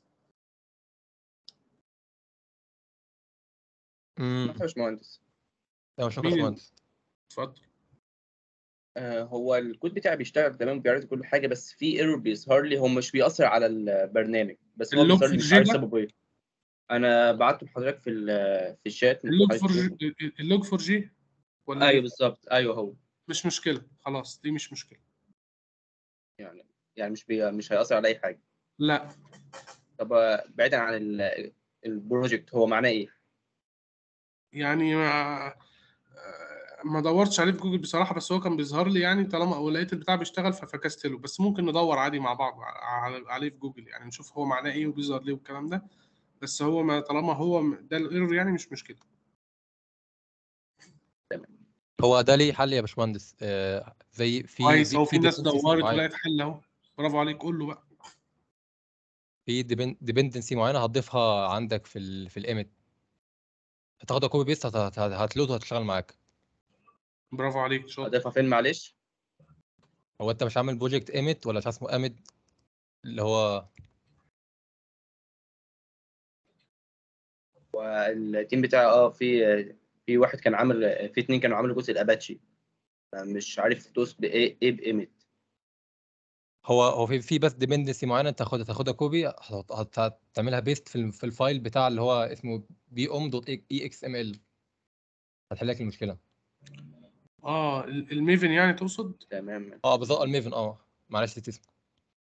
امم يا باشمهندس تمام شكرا يا مين ال- باشمهندس اتفضل آه، هو الكود بتاعي بيشتغل تمام وبيعرض كل حاجه بس في ايرور بيظهر لي هو مش بيأثر على البرنامج بس هو اللوج بيظهر لي فور مش جي عارف ده؟ سببه ايه انا بعته لحضرتك في ال- في الشات ممكن اللوج حضرتك فور تشوفه جي اللوج فور جي ولا ايوه ايه؟ بالظبط ايوه هو مش مشكله خلاص دي مش مشكله يعني يعني مش بي... مش هيأثر على اي حاجه لا طب آه، بعيدا عن ال- البروجكت هو معناه ايه يعني ما ما دورتش عليه في جوجل بصراحه بس هو كان بيظهر لي يعني طالما أو لقيت البتاع بيشتغل ففكست له بس ممكن ندور عادي مع بعض على- عليه في جوجل يعني نشوف هو معناه ايه وبيظهر ليه والكلام ده بس هو ما طالما هو م- ده الايرور يعني مش مشكله هو ده ليه حل يا باشمهندس آه زي في كويس في اهو في ناس dependencies دورت معينة. ولقيت حل اهو برافو عليك قول له بقى في ديبندنسي معينه هتضيفها عندك في ال في الايمت هتاخدها كوبي بيست هتلود وهتشتغل معاك برافو عليك شاطر اضيفها فين معلش هو انت مش عامل بروجكت ايمت ولا مش اسمه امد اللي هو والتيم بتاعي اه في في واحد كان عامل في اتنين كانوا عاملوا جزء الاباتشي مش عارف توس بايه ايه بايمت هو هو في في بس ديبندنسي معينه انت هتاخدها هتاخدها كوبي هت- هت- هتعملها بيست في ال- في الفايل بتاع اللي هو اسمه بي ام دوت اي اكس ام ال هتحل لك المشكله اه ال- الميفن يعني تقصد تمام اه بالظبط الميفن اه معلش نسيت اسمه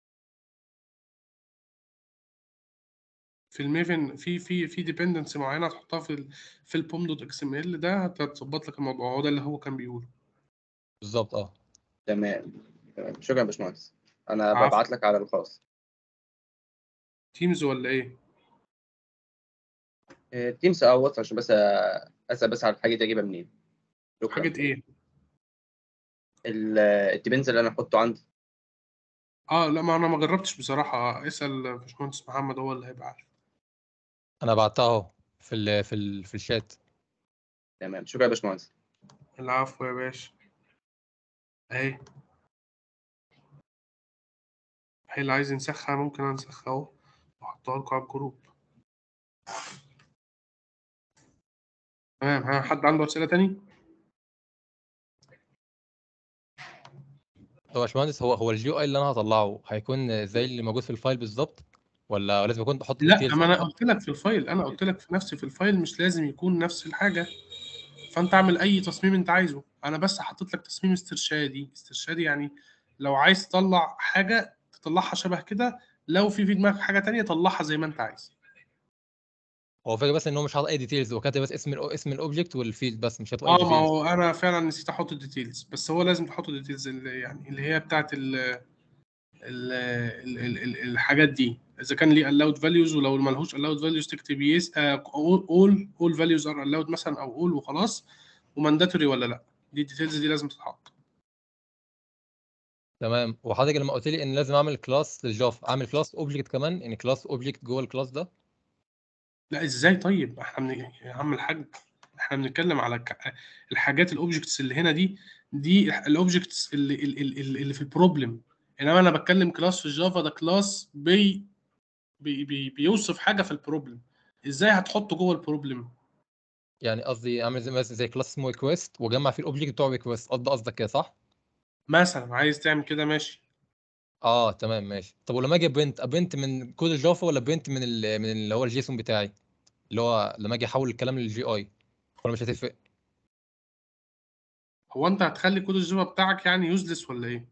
في الميفن في في في ديبندنسي معينه تحطها في ال في البوم دوت اكس ام ال ده هتظبط لك الموضوع هو ده اللي هو كان بيقوله بالظبط اه تمام تمام شكرا يا باشمهندس انا عفو. ببعت لك على الخاص تيمز ولا ايه تيمز او واتس عشان بس أ- اسال بس على الحاجه دي اجيبها منين شكرا حاجه ايه ال- الديبنز اللي انا احطه عندي اه لا ما انا ما جربتش بصراحه اسال باشمهندس محمد هو اللي هيبقى عارف انا بعتها اهو في ال في ال في الشات تمام شكرا يا باشمهندس العفو يا باشا اهي هي اللي عايز ينسخها ممكن انسخها اهو واحطها لكم على الجروب تمام ها حد عنده اسئله تاني هو يا باشمهندس هو هو الجي اي اللي انا هطلعه هيكون زي اللي موجود في الفايل بالظبط ولا لازم اكون احط لا details ما انا أكتر؟ قلت لك في الفايل انا قلت لك في نفسي في الفايل مش لازم يكون نفس الحاجه فانت اعمل اي تصميم انت عايزه انا بس حطيت لك تصميم استرشادي استرشادي يعني لو عايز تطلع حاجه تطلعها شبه كده لو في في دماغك حاجه تانية طلعها زي ما انت عايز هو فاكر بس ان هو مش حاطط اي ديتيلز هو كاتب بس اسم ال اسم الاوبجكت والفيلد بس مش هتبقى اي اه ما ديتيلز هو انا فعلا نسيت احط الديتيلز بس هو لازم تحط الديتيلز اللي يعني اللي هي بتاعت ال ال ال ال ال الحاجات دي اذا كان ليه allowed values ولو ملهوش allowed values تكتب yes uh, all all all values are allowed مثلا او all وخلاص ومانداتوري ولا لا دي الديتيلز دي لازم تتحط تمام وحضرتك لما قلت لي ان لازم اعمل كلاس للجافا اعمل كلاس اوبجكت كمان يعني كلاس اوبجكت جوه الكلاس ده لا ازاي طيب احنا من... يا عم الحاج احنا بنتكلم على ك... الحاجات الاوبجكتس اللي هنا دي دي الاوبجكتس اللي اللي, اللي اللي في البروبلم انما انا بتكلم كلاس في الجافا ده كلاس بي... بي... بي... بيوصف حاجه في البروبلم ازاي هتحطه جوه البروبلم يعني قصدي اعمل زي مثلا زي كلاس اسمه ريكويست واجمع فيه الاوبجكت بتوع ريكويست قصدي قصدك كده صح؟ مثلا عايز تعمل كده ماشي اه تمام ماشي طب ولما اجي ابنت ابنت من كود الجافا ولا بنت من ال من اللي هو الجيسون بتاعي اللي هو لما اجي احول الكلام للجي اي ولا مش هتفرق هو انت هتخلي كود الجافا بتاعك يعني يوزلس ولا ايه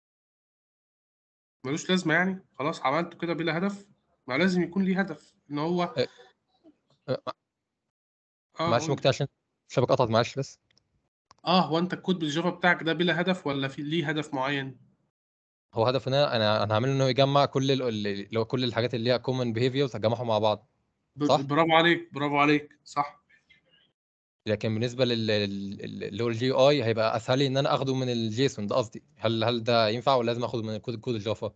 ملوش لازمه يعني خلاص عملته كده بلا هدف ما لازم يكون ليه هدف ان هو أه، أه، اه معلش قول. ممكن عشان الشبكه قطعت معلش بس اه هو انت الكود بالجافا بتاعك ده بلا هدف ولا في ليه هدف معين هو هدف ان انا انا انا هعمله انه يجمع كل ال- ال- اللي هو كل الحاجات اللي ليها كومن بيهيفيرز هجمعهم مع بعض ب- صح؟ برافو عليك برافو عليك صح لكن بالنسبه لل لل- اللي هو الجي اي هيبقى اسهل لي ان انا اخده من الجيسون ده قصدي هل هل ده ينفع ولا لازم اخده من كود كود الجافا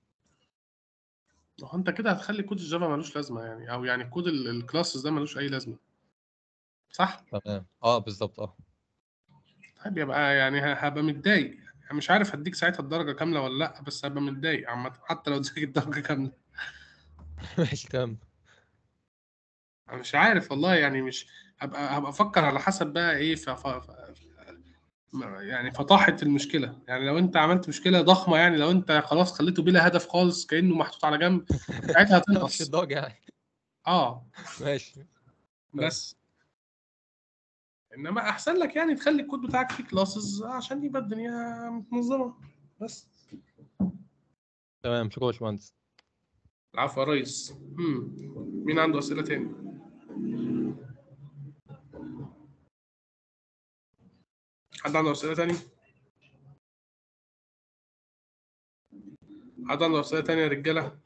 هو انت كده هتخلي كود الجافا ملوش لازمه يعني او يعني كود الكلاسز ده ملوش اي لازمه صح تمام اه بالظبط اه طيب يبقى يعني ه- هبقى متضايق يعني مش عارف هديك ساعتها الدرجه كامله ولا لا بس هبقى متضايق عامه حتى لو اديتك الدرجه كامله ماشي تمام انا مش عارف والله يعني مش هبقى هبقى افكر على حسب بقى ايه ف... ف... ف... ما- يعني فطاحت المشكله يعني لو انت عملت مشكله ضخمه يعني لو انت خلاص خليته بلا هدف خالص كانه محطوط على جنب ساعتها مش هتنقص الدوج يعني اه ماشي بس انما احسن لك يعني تخلي الكود بتاعك فيه كلاسز عشان يبقى الدنيا متنظمه بس تمام شكرا يا باشمهندس العفو يا ريس مم. مين عنده اسئله تاني حد عنده اسئله تاني حد عنده اسئله تانية يا رجاله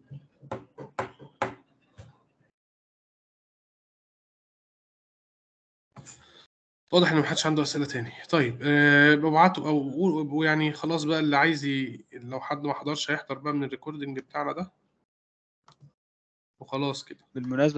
واضح ان محدش عنده اسئله تاني طيب أه ببعته او قول- يعني خلاص بقى اللي عايز ي... لو حد ما حضرش هيحضر بقى من الريكوردنج بتاعنا ده وخلاص كده بالمناسبة